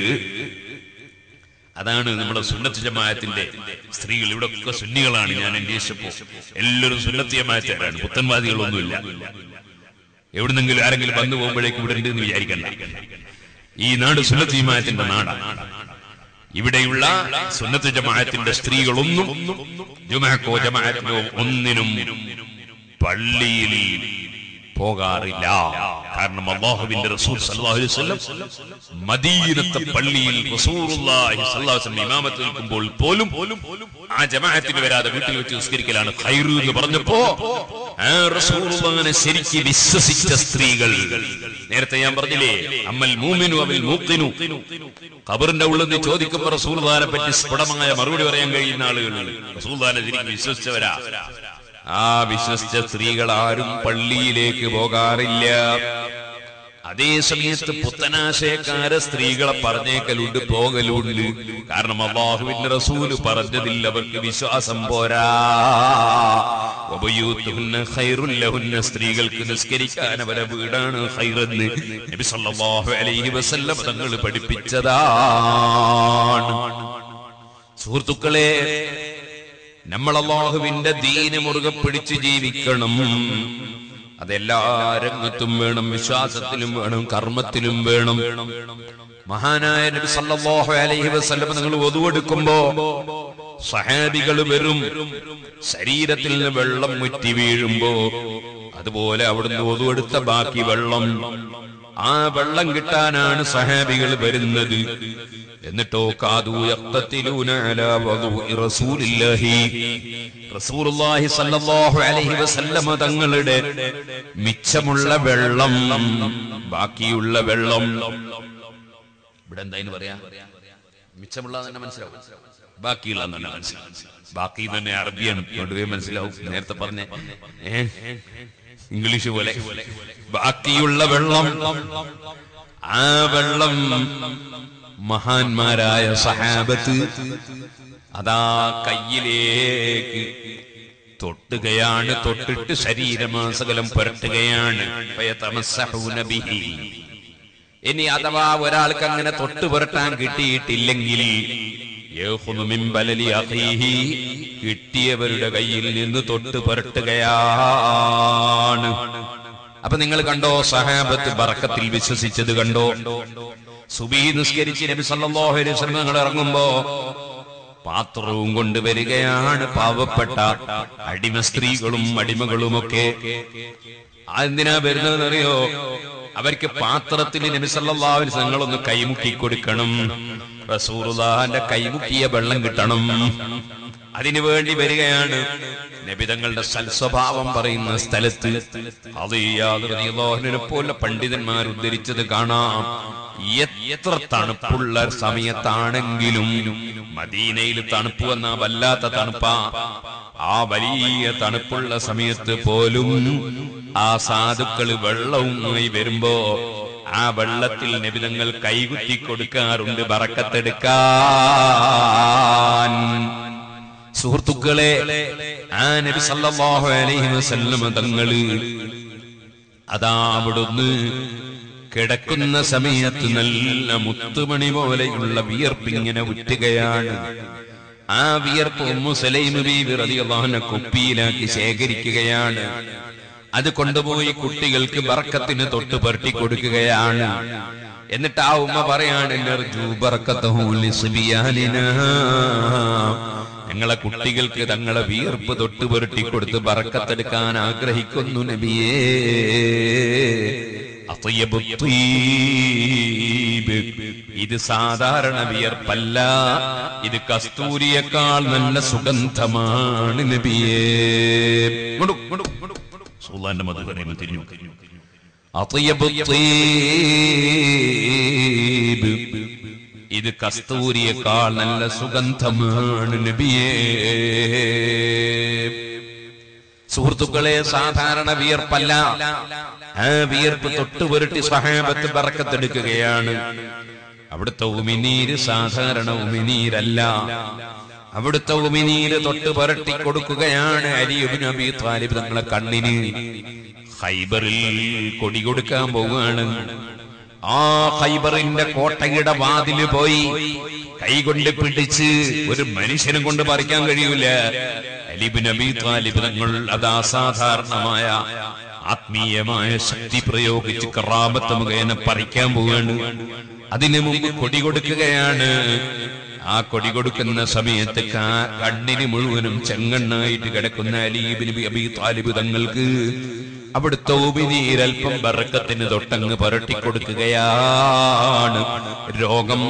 അതാണ് നമ്മുടെ സുന്നത്ത് ജമാഅത്തിന്റെ സ്ത്രീകൾ ഇവിടെ ഒക്കെ സുന്നികളാണ് ഞാൻ അന്വേഷിച്ചപ്പോ എല്ലാവരും സുന്നത്ത് ജമാഅത്തേരാണ് പുത്തൻവാദികളൊന്നുമില്ല എവിടുന്നെങ്കിലും ആരെങ്കിലും വന്നു പോകുമ്പോഴേക്കും ഇവിടെ ഉണ്ട് എന്ന് വിചാരിക്കണ്ട ഈ നാട് സുന്നത്ത് ജമാഅത്തിന്റെ നാടാണ് ഇവിടെയുള്ള സുന്നത്ത് ജമാഅത്തിന്റെ സ്ത്രീകളൊന്നും ജുമാക്കോ ജമാഅത്തിനോ ഒന്നിനും പള്ളിയിൽ പോകാറില്ല കാരണം അള്ളാഹുവിന്റെ റസൂൽ സല്ലല്ലാഹു അലൈഹി വസല്ലം മദീനത്തെ പള്ളിയിൽ റസൂലുള്ളാഹി സ്വല്ലല്ലാഹു അലൈഹി വസല്ലം ഇമാമത്ത് നിൽക്കുമ്പോൾ പോലും ആ ജമാഅത്തിന് വരാതെ വീട്ടിൽ വെച്ച് നിസ്കരിക്കലാണ് ഖൈറു എന്ന് പറഞ്ഞപ്പോ ആ റസൂലുള്ളാഹിനെ ശരിക്ക് വിശ്വസിച്ച സ്ത്രീകൾ നേരത്തെ ഞാൻ പറഞ്ഞില്ലേ അമ്മൽ മൂമിനു അവൽ മൂക്കിനു ഖബറിന്റെ ഉള്ളിൽ നിന്ന് ചോദിക്കുമ്പോൾ റസൂലുള്ളാഹിനെ പറ്റി സ്ഫുടമായ മറുപടി പറയാൻ കഴിയുന്ന ആളുകൾ റസൂലുള്ളാഹിനെ ശരിക്കും വിശ്വസിച്ചവരാ ആ വിശ്വസിച്ച സ്ത്രീകൾ ആരും പള്ളിയിലേക്ക് പോകാറില്ല അതേ സമയത്ത് പുത്തനാശയക്കാരെ സ്ത്രീകളെ പറഞ്ഞേക്കലുണ്ട് പോകലുണ്ട് കാരണം അള്ളാഹുവിന്റെ റസൂല് പറഞ്ഞതിൽ അവർക്ക് വിശ്വാസം പോരാ വബയൂത്തുഹുന്ന ഖൈറുൽ ലഹുന്ന സ്ത്രീകൾക്ക് നിസ്കരിക്കാൻ അവരെ വീടാണ് ഖൈറെന്ന് നബി സല്ലല്ലാഹു അലൈഹി വസല്ലം തങ്ങൾ പഠിപ്പിച്ചതാണ് സുഹൃത്തുക്കളെ നമ്മൾ അള്ളാഹുവിന്റെ ദീന് മുറുകെ പിടിച്ച് ജീവിക്കണം അതെല്ലാ രംഗത്തും വേണം വിശ്വാസത്തിലും വേണം കർമ്മത്തിലും വേണം മഹാനായ നബി സല്ലല്ലാഹു അലൈഹി വസല്ലം നിങ്ങൾ ഒതുവെടുക്കുമ്പോ സഹാബികൾ വരും ശരീരത്തിൽ നിന്ന് വെള്ളം മുറ്റി വീഴുമ്പോ അതുപോലെ അവിടുന്ന് ഒതുവെടുത്ത ബാക്കി വെള്ളം ആ വെള്ളം കിട്ടാനാണ് സഹാബികൾ വരുന്നത് എന്നിട്ടോ കാതു യഖ്തത്തിലൂന അലാ വദൂഇ റസൂലില്ലാഹി റസൂലുള്ളാഹി സ്വല്ലല്ലാഹു അലൈഹി വസല്ലമ തങ്ങളുടെ മിച്ചമുള്ള വെള്ളം ബാക്കിയുള്ള വെള്ളം ഇവിടെ എന്തായാലും പറയാ മിച്ചമുള്ള തന്നെ മനസ്സിലാവും ബാക്കിയുള്ള തന്നെ മനസ്സിലാവും ബാക്കി തന്നെ അറബിയാണ് കൊണ്ടുപോയി മനസ്സിലാവും നേരത്തെ പറഞ്ഞ ഏ ഇംഗ്ലീഷ് പോലെ ബാക്കിയുള്ള വെള്ളം ആ വെള്ളം മഹാന്മാരായ സഹാബത്ത് അതാ കയ്യിലേക്ക് തൊട്ടുകയാണ് തൊട്ടിട്ട് ശരീരമാസകലം പുരട്ടുകയാണ് ഫയതമസ്സഹൂന ബിഹി. ഇനി അഥവാ ഒരാൾക്ക് അങ്ങനെ തൊട്ട് പുരട്ടാൻ കിട്ടിയിട്ടില്ലെങ്കിൽ യഖുദു മിൻ ബലലി അഖീഹി. കിട്ടിയവരുടെ കയ്യിൽ നിന്ന് തൊട്ട് പുരട്ടുകയാണ് അപ്പൊ നിങ്ങൾ കണ്ടോ സഹാബത്ത് ബറക്കത്തിൽ വിശ്വസിച്ചത് കണ്ടോ സുബീ നിസ്കരിച്ച് നബി സല്ലല്ലാഹു അലൈഹി വസല്ലം നിങ്ങൾ ഇറങ്ങുമ്പോ പാത്രവും കൊണ്ടുവരികയാണ് പാവപ്പെട്ട അടിമ സ്ത്രീകളും അടിമകളുമൊക്കെ എന്തിനാ വരുന്നതെന്നറിയോ അവർക്ക് പാത്രത്തിൽ നബി സല്ലല്ലാഹു അലൈഹി വസല്ലം നിങ്ങളൊന്ന് കൈമുക്കി കൊടുക്കണം റസൂലുള്ളാഹിന്റെ കൈമുക്കിയ വെള്ളം കിട്ടണം അതിനു വേണ്ടി വരികയാണ് നബിതങ്ങളുടെ സൽസ്വഭാവം പറയുന്ന സ്ഥലത്ത് അത് യാതൊരു പോലെ പണ്ഡിതന്മാർ ഉദ്ധരിച്ചത് കാണാം എത്ര തണുപ്പുള്ള സമയത്താണെങ്കിലും മദീനയിൽ തണുപ്പ് വന്ന വല്ലാത്ത തണുപ്പാ ആ വലിയ തണുപ്പുള്ള സമയത്ത് പോലും ആ സാധുക്കള് വെള്ളവുമായി വരുമ്പോ ആ വെള്ളത്തിൽ നബിതങ്ങൾ കൈകുത്തി കൊടുക്കാറുണ്ട് ബറക്കത്തെടുക്കാൻ സുഹൃത്തുക്കളെ ആ നബി സല്ലല്ലാഹു അലൈഹി വസല്ലം തങ്ങള് അതാ അവിടുന്ന് കിടക്കുന്ന സമയത്ത് നല്ല മുത്തുമണി പോലെയുള്ള വിയർപ്പിങ്ങനെ ഉറ്റുകയാണ് ആ വിയർപ്പ് ഉമ്മു സലൈമു ബീവി റളിയല്ലാഹു അൻഹ കുപ്പിയിലാക്കി ശേഖരിക്കുകയാണ് അത് കൊണ്ടുപോയി കുട്ടികൾക്ക് ബർക്കത്തിന് തൊട്ട് പുരട്ടി കൊടുക്കുകയാണ് എന്നിട്ട് ആ ഉമ്മ പറയാണ് "നർജു ബർക്കത്തഹു ലിസ്ബിയാനിനാ." ഞങ്ങളെ കുട്ടികൾക്ക് തങ്ങളെ വിയർപ്പ് തൊട്ട് പുരട്ടി കൊടുത്ത് ബറക്കത്തെടുക്കാൻ ആഗ്രഹിക്കുന്നു നബിയേ അത്വയ്യബു ത്വീബ്. ഇത് സാധാരണ വിയർപ്പല്ല ഇത് കസ്തൂരിയേക്കാൾ നല്ല സുഗന്ധമാണ് നബിയേ ഇങ്ങോട്ട്, ഇങ്ങോട്ട്, ഇങ്ങോട്ട്, ഇങ്ങോട്ട്. സുൽത്താന്റെ മധു പറയുമ്പോൾ തിരിഞ്ഞു അത്വയ്യബു ത്വീബ്. ഇത് കസ്തൂരിയേക്കാൾ നല്ല സുഗന്ധമാണ് നബിയേ സുഹൃത്തുക്കളെ സാധാരണ വിയർപ്പല്ല ആ വിയർപ്പ് തൊട്ട് പുരട്ടി സഹാബത്ത് ബറക്കത്തെടുക്കുകയാണ് അവിടുത്തെ ഉമിനീര് സാധാരണ ഉമിനീരല്ല അവിടുത്തെ ഉമിനീര് തൊട്ട് പുരട്ടി കൊടുക്കുകയാണ് അലിയുബിൻ അബി താലിബ് തങ്ങളെ കണ്ണിന് ഹൈബറിൽ കൊടി കൊടുക്കാൻ പോവുകയാണ് ആ ഹൈബറിന്റെ കോട്ടയുടെ വാതില് പോയി കൈകൊണ്ട് പിടിച്ച് ഒരു മനുഷ്യനെ കൊണ്ട് പറിക്കാൻ കഴിയൂല അലിബ് നബി താലിബ് തങ്ങൾ അത് അസാധാരണമായ ആത്മീയമായ ശക്തി പ്രയോഗിച്ച് കറാമത്ത് മുഖേന പറിക്കാൻ പോവുകയാണ് അതിനു മുമ്പ് കൊടി കൊടുക്കുകയാണ് ആ കൊടി കൊടുക്കുന്ന സമയത്ത് കാ- കണ്ണിന് മുഴുവനും ചെങ്ങണ്ണായിട്ട് കിടക്കുന്ന അലീബിന് അബി താലിബ് തങ്ങൾക്ക് അവിടുത്തെ ഉപനീരൽപ്പം ബറക്കത്തിന് തൊട്ടങ്ങ് പുരട്ടി കൊടുക്കുകയാണ് രോഗം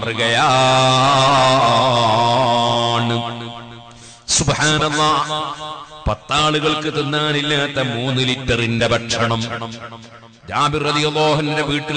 മാറുകയാണ് സുബ്ഹാനല്ലാ പത്താളുകൾക്ക് തിന്നാനില്ലാത്ത മൂന്ന് ലിറ്ററിന്റെ ഭക്ഷണം ജാബിർ റളിയല്ലാഹുവിന്റെ വീട്ടിൽ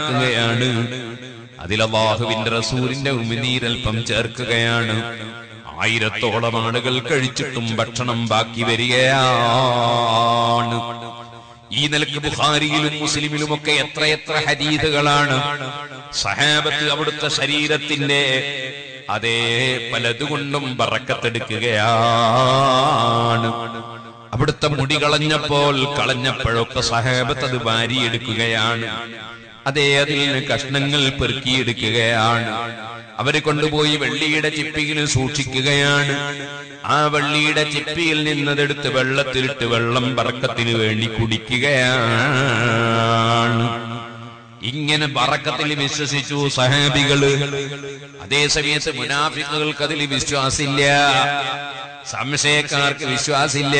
തയ്യാറാക്കുകയാണ് അതിൽ അള്ളാഹുവിന്റെ റസൂലിന്റെ ഉമിനീരൽപ്പം ചേർക്കുകയാണ് ആയിരത്തോളം ആളുകൾ കഴിച്ചിട്ടും ഭക്ഷണം ബാക്കി വരികയാണ് ഈ നിലക്ക് ബുഖാരിയിലും മുസ്ലിമിലും ഒക്കെ എത്രയെത്ര ഹദീദുകളാണ് സഹാബത്ത് അവിടുത്തെ ശരീരത്തിന്റെ അതേ പലതുകൊണ്ടും ബറക്കത്തെടുക്കുകയാണ് അവിടുത്തെ മുടി കളഞ്ഞപ്പോൾ കളഞ്ഞപ്പോഴൊക്കെ സഹാബത്ത് അത് വാരിയെടുക്കുകയാണ് അതേ അതിൽ നിന്ന് കഷ്ണങ്ങൾ പെറുക്കിയെടുക്കുകയാണ് അവര് കൊണ്ടുപോയി വെള്ളിയുടെ ചിപ്പിയിൽ സൂക്ഷിക്കുകയാണ് ആ വെള്ളിയുടെ ചിപ്പിയിൽ നിന്നതെടുത്ത് വെള്ളത്തിലിട്ട് വെള്ളം പറക്കത്തിന് വേണ്ടി കുടിക്കുകയാണ് ഇങ്ങനെ പറക്കത്തിൽ വിശ്വസിച്ചു സഹാബികള് അതേ സമയത്ത് മുനാഫിക്കുകൾക്ക് അതിൽ വിശ്വാസില്ല സംശയക്കാർക്ക് വിശ്വാസില്ല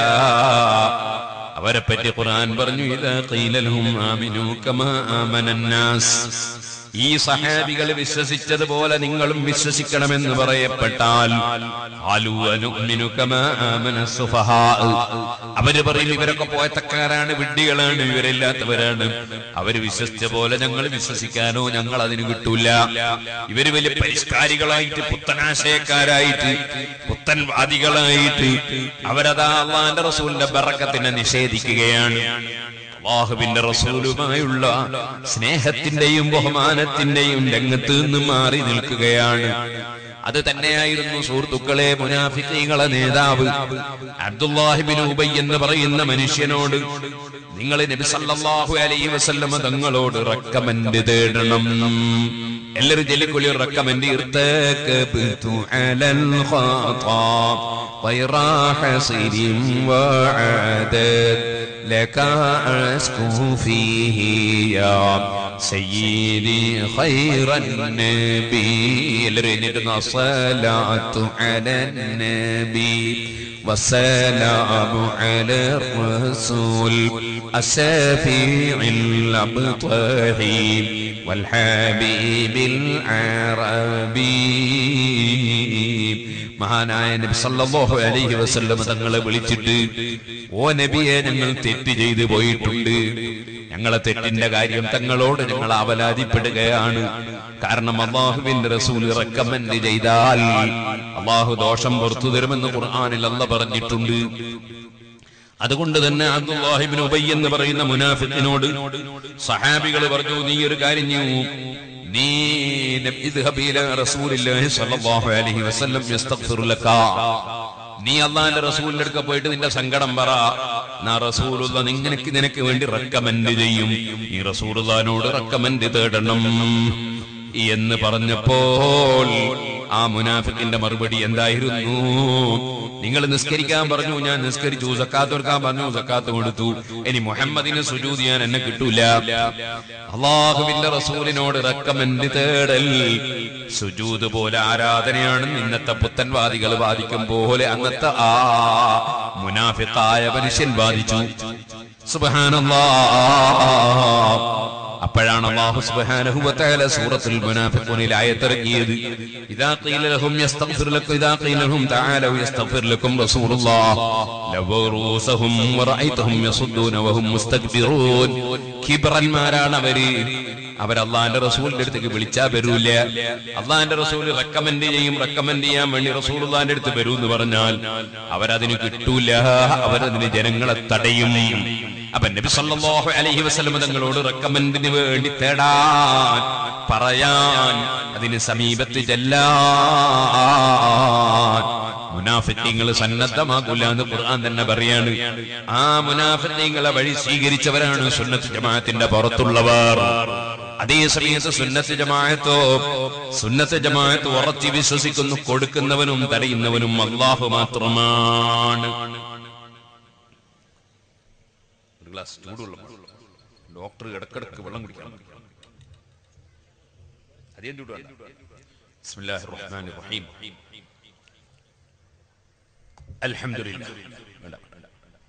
അവരെ പറ്റി ഖുർആൻ പറഞ്ഞു ഇതാ ഖീലലഹും ആമിനു കമാ ആമനന്നാസ് ഈ സഹാബികൾ വിശ്വസിച്ചതുപോലെ നിങ്ങളും വിശ്വസിക്കണമെന്ന് പറയപ്പെട്ടാൽ ഖാലു അനുഅ്മിനു കമാ ആമന സുഫഹാ. അവര് പറയും ഇവരൊക്കെ പോയത്തക്കാരാണ് വിഡ്ഢികളാണ് ഇവരില്ലാത്തവരാണ് അവര് വിശ്വസിച്ച പോലെ ഞങ്ങൾ വിശ്വസിക്കാനോ ഞങ്ങൾ അതിന് കിട്ടൂല ഇവര് വലിയ പരിഷ്കാരികളായിട്ട് പുത്തനാശയക്കാരായിട്ട് പുത്തൻവാദികളായിട്ട് അവരതാ അള്ളാന്റെ റസൂലിന്റെ ബറക്കത്തിനെ നിഷേധിക്കുകയാണ് അള്ളാഹുവിന്റെ റസൂലുമായുള്ള സ്നേഹത്തിന്റെയും ബഹുമാനത്തിന്റെയും രംഗത്ത് നിന്ന് മാറി നിൽക്കുകയാണ് അത് തന്നെയായിരുന്നു സുഹൃത്തുക്കളെ മുനാഫിക്കീങ്ങളെ നേതാവ് അബ്ദുല്ലാഹിബിൻ ഉബൈ എന്ന് പറയുന്ന മനുഷ്യനോട് നിങ്ങൾ നബി സല്ലല്ലാഹു അലൈഹി വസല്ലമ തങ്ങളോട് റെക്കമെൻഡ് തേടണം എല്ലാവരും ജലിക്കുള്ളി റെക്കമെൻഡ് ഇർത്തകബ്തു അലൽ ഖാതാ غير حصير وعدد لك أسكو فيه يا سيدي خير النبي لرنتنا الصلاة على النبي والسلام على الرسول الشافع الأبطحي والحبيب العربي മഹാനായ നബി സല്ലല്ലാഹു അലൈഹി വസല്ലം തങ്ങളെ വിളിച്ചിട്ട് ഓ നബിയെ ഞങ്ങൾ തെറ്റ് ചെയ്തു പോയിട്ടുണ്ട് ഞങ്ങളെ തെറ്റിന്റെ കാര്യം തങ്ങളോട് ഞങ്ങൾ അവലാതിപ്പെടുകയാണ് കാരണം അള്ളാഹുവിന്റെ റസൂൽ റെക്കമെൻഡ് ചെയ്താൽ അള്ളാഹു ദോഷം പുറത്തു തരുമെന്ന് ഖുർആനിൽ അല്ല പറഞ്ഞിട്ടുണ്ട് അതുകൊണ്ട് തന്നെ അബ്ദുല്ലാഹിബിൻ ഉബൈ എന്ന് പറയുന്ന മുനാഫിത്തിനോട് സഹാബികൾ പറഞ്ഞു നീ ഒരു കാര്യം ചെയ്യൂ നീ നബി ഇദ്ഹബ് ഇലാ റസൂലില്ലാഹി സ്വല്ലല്ലാഹു അലൈഹി വസല്ലം യസ്തഗ്ഫിർ ലക നീ അള്ളാന്റെ റസൂലിന്റെ അടുക്ക പോയിട്ട് നിന്റെ സങ്കടം പറ നാ റസൂലുള്ള നിനക്ക് നിനക്ക് വേണ്ടി റെക്കമെൻഡ് ചെയ്യും ഈ റസൂലുള്ളാനോട് റെക്കമെൻഡ് തേടണം എന്ന് പറഞ്ഞപ്പോൾ ആ മുനാഫിക്കിന്റെ മറുപടി എന്തായിരുന്നു നിങ്ങൾ നിസ്കരിക്കാൻ പറഞ്ഞു ഞാൻ നിസ്കരിച്ചു സക്കാത്ത് കൊടുക്കാൻ പറഞ്ഞു സക്കാത്ത് കൊടുത്തു ഇനി മുഹമ്മദിന് സുജൂത് ചെയ്യാൻ എന്നെ കിട്ടൂല അള്ളാഹുവിന്റെ റസൂലിനോട് റെക്കമെൻഡ് തേടൽ സുജൂത് പോലെ ആരാധനയാണ് ഇന്നത്തെ പുത്തൻവാദികൾ വാദിക്കും പോലെ അന്നത്തെ ആ മുനാഫിക്കായ മനുഷ്യൻ വാദിച്ചു സുബഹാനല്ലാ അപ്പോഴാണ് അല്ലാഹു സുബ്ഹാനഹു വ തആല സൂറത്തുൽ മുനാഫിഖൂനിൽ ആയത്തിറക്കിയത് ഇദാ ഖീല ലഹും യസ്തഗ്ഫിർ ലക്കും ഇദാ ഖീല ലഹും തആലു യസ്തഗ്ഫിർ ലക്കും റസൂലുള്ളാഹ് ലവറൂസഹും വറഅയ്തഹും യസുദ്ദൂന വഹും മുസ്തക്ബിറൂൻ കിബ്രന്മാരാണ് അവര് അവർ അള്ളാന്റെ റസൂലിന്റെ അടുത്തേക്ക് വിളിച്ചാ വരൂല അള്ളാന്റെ റസൂൽ റെക്കമെൻഡ് ചെയ്യും റെക്കമെൻഡ് ചെയ്യാൻ വേണ്ടി റസൂൽ അള്ളാന്റെ അടുത്ത് വരൂ എന്ന് പറഞ്ഞാൽ അവരതിന് കിട്ടൂല അവരതിന് ജനങ്ങളെ തടയും അപ്പൊ നബി സല്ലല്ലാഹു അലൈഹി വസല്ലം തങ്ങളോട് റെക്കമെൻഡിന് വേണ്ടി തേടാൻ പറയാൻ അതിന് സമീപത്ത് ചെല്ലാൻ മുനാഫിക്കങ്ങൾ സന്നദ്ധമാകൂല എന്ന് ഖുർആൻ തന്നെ പറയാണ് ആ മുനാഫിക്കങ്ങളെ വഴി സ്വീകരിച്ചവരാണ് സുന്നത്ത് ജമാഅത്തിന്റെ പുറത്തുള്ളവർ അതേ സമയത്ത് സുന്നത്ത് ജമാഅത്തോ സുന്നത്ത് ജമാഅത്ത് ഉറച്ചു വിശ്വസിക്കുന്നു കൊടുക്കുന്നവനും തടയുന്നവനും അള്ളാഹു മാത്രമാണ് ഒരു ഗ്ലാസ് ചൂടുള്ള ഡോക്ടർ ഇടക്കിടക്ക് വെള്ളം കുടിക്കണം അധികം ചൂട് വേണ്ട ബിസ്മില്ലാഹിർ റഹ്മാനിർ റഹീം അൽഹംദുലില്ലാ വേണ്ട, വേണ്ട.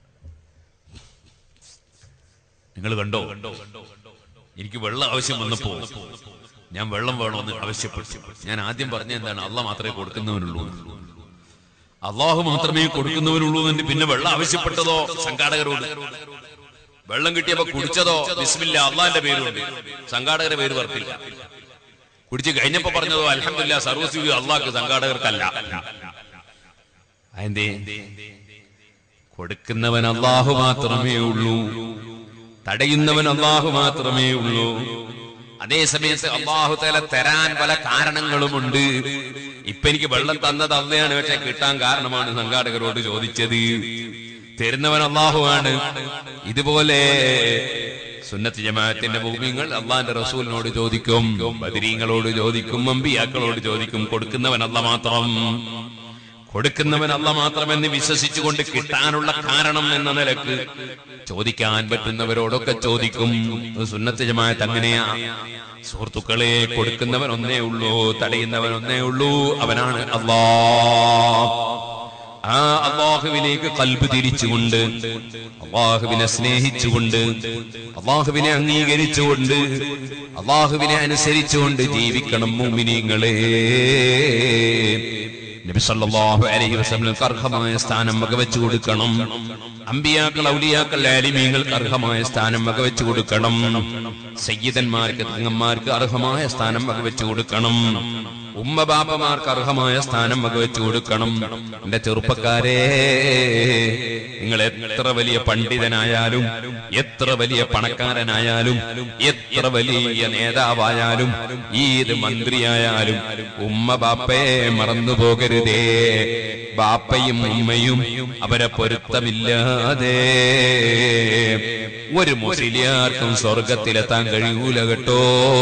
നിങ്ങൾ കണ്ടോ എനിക്ക് വെള്ളം ആവശ്യം വന്നപ്പോ ഞാൻ വെള്ളം വേണമെന്ന് ആവശ്യപ്പെട്ടു ഞാൻ ആദ്യം പറഞ്ഞ എന്താണ് അള്ള മാത്രമേ കൊടുക്കുന്നവനുള്ളൂ എന്ന്. അള്ളാഹു മാത്രമേ കൊടുക്കുന്നവനുള്ളൂ എന്ന് പിന്നെ വെള്ളം ആവശ്യപ്പെട്ടതോ സംഘാടകരോട് വെള്ളം കിട്ടിയപ്പോ കുടിച്ചതോ ബിസ്മില്ല അള്ളാന്റെ പേരുണ്ട് സംഘാടകരുടെ പേര് പറഞ്ഞില്ല കുടിച്ച് കഴിഞ്ഞപ്പോ പറഞ്ഞതോ അലഹമില്ല സർവസ്വി അള്ളാഹ്ക്ക് സംഘാടകർക്കല്ല അതെന്തേ കൊടുക്കുന്നവൻ അള്ളാഹു മാത്രമേ ഉള്ളൂ തടയുന്നവൻ അള്ളാഹു മാത്രമേ ഉള്ളൂ അതേ സമയത്ത് അള്ളാഹു തല തരാൻ പല കാരണങ്ങളുമുണ്ട് ഇപ്പൊ എനിക്ക് വെള്ളം തന്നത് അള്ളയാണ് പക്ഷെ കിട്ടാൻ കാരണമാണ് സംഘാടകരോട് ചോദിച്ചത് തരുന്നവൻ അള്ളാഹുവാണ് ഇതുപോലെ സുന്നത്ത് ജമാഅത്തിന്റെ ഭൂമിങ്ങൾ അള്ളാന്റെ റസൂലിനോട് ചോദിക്കും ബദരീങ്ങളോട് ചോദിക്കും അമ്പിയാക്കളോട് ചോദിക്കും കൊടുക്കുന്നവൻ അല്ല മാത്രം കൊടുക്കുന്നവൻ അല്ല മാത്രമെന്ന് വിശ്വസിച്ചുകൊണ്ട് കിട്ടാനുള്ള കാരണം എന്ന നിലക്ക് ചോദിക്കാൻ പറ്റുന്നവരോടൊക്കെ ചോദിക്കും ഇത് സുന്നത്ത് ജമാഅത്ത് അങ്ങനെയാ സുഹൃത്തുക്കളെ കൊടുക്കുന്നവൻ ഒന്നേ ഉള്ളൂ തടയുന്നവൻ ഒന്നേ ഉള്ളൂ അവനാണ് അള്ളാ ആ അള്ളാഹുവിലേക്ക് കൽബ് തിരിച്ചുകൊണ്ട് അള്ളാഹുവിനെ സ്നേഹിച്ചുകൊണ്ട് അള്ളാഹുവിനെ അംഗീകരിച്ചുകൊണ്ട് അള്ളാഹുവിനെ അനുസരിച്ചുകൊണ്ട് ജീവിക്കണം മുമിനിങ്ങളെ നബി സല്ലല്ലാഹു അലൈഹി വസല്ലം അർഹമായ സ്ഥാനം വകവെച്ചു കൊടുക്കണം അമ്പിയാക്കൾ ഔലിയാക്കൾ ആലിമീങ്ങൾക്ക് അർഹമായ സ്ഥാനം വകവെച്ചു കൊടുക്കണം സയ്യിദന്മാർക്ക് തങ്ങന്മാർക്ക് അർഹമായ സ്ഥാനം വകവെച്ചു കൊടുക്കണം ഉമ്മ ബാപ്പമാർക്ക് അർഹമായ സ്ഥാനം വകവെച്ചു കൊടുക്കണം എന്റെ ചെറുപ്പക്കാരെ നിങ്ങൾ എത്ര വലിയ പണ്ഡിതനായാലും എത്ര വലിയ പണക്കാരനായാലും എത്ര വലിയ നേതാവായാലും ഏത് മന്ത്രിയായാലും ഉമ്മ ബാപ്പയെ മറന്നു പോകരുതേ ബാപ്പയും ഉമ്മയും അവരെ പൊരുത്തമില്ലാതെ ഒരു മുസ്ലിയാർക്കും സ്വർഗത്തിലെത്താൻ കഴിയൂല കേട്ടോ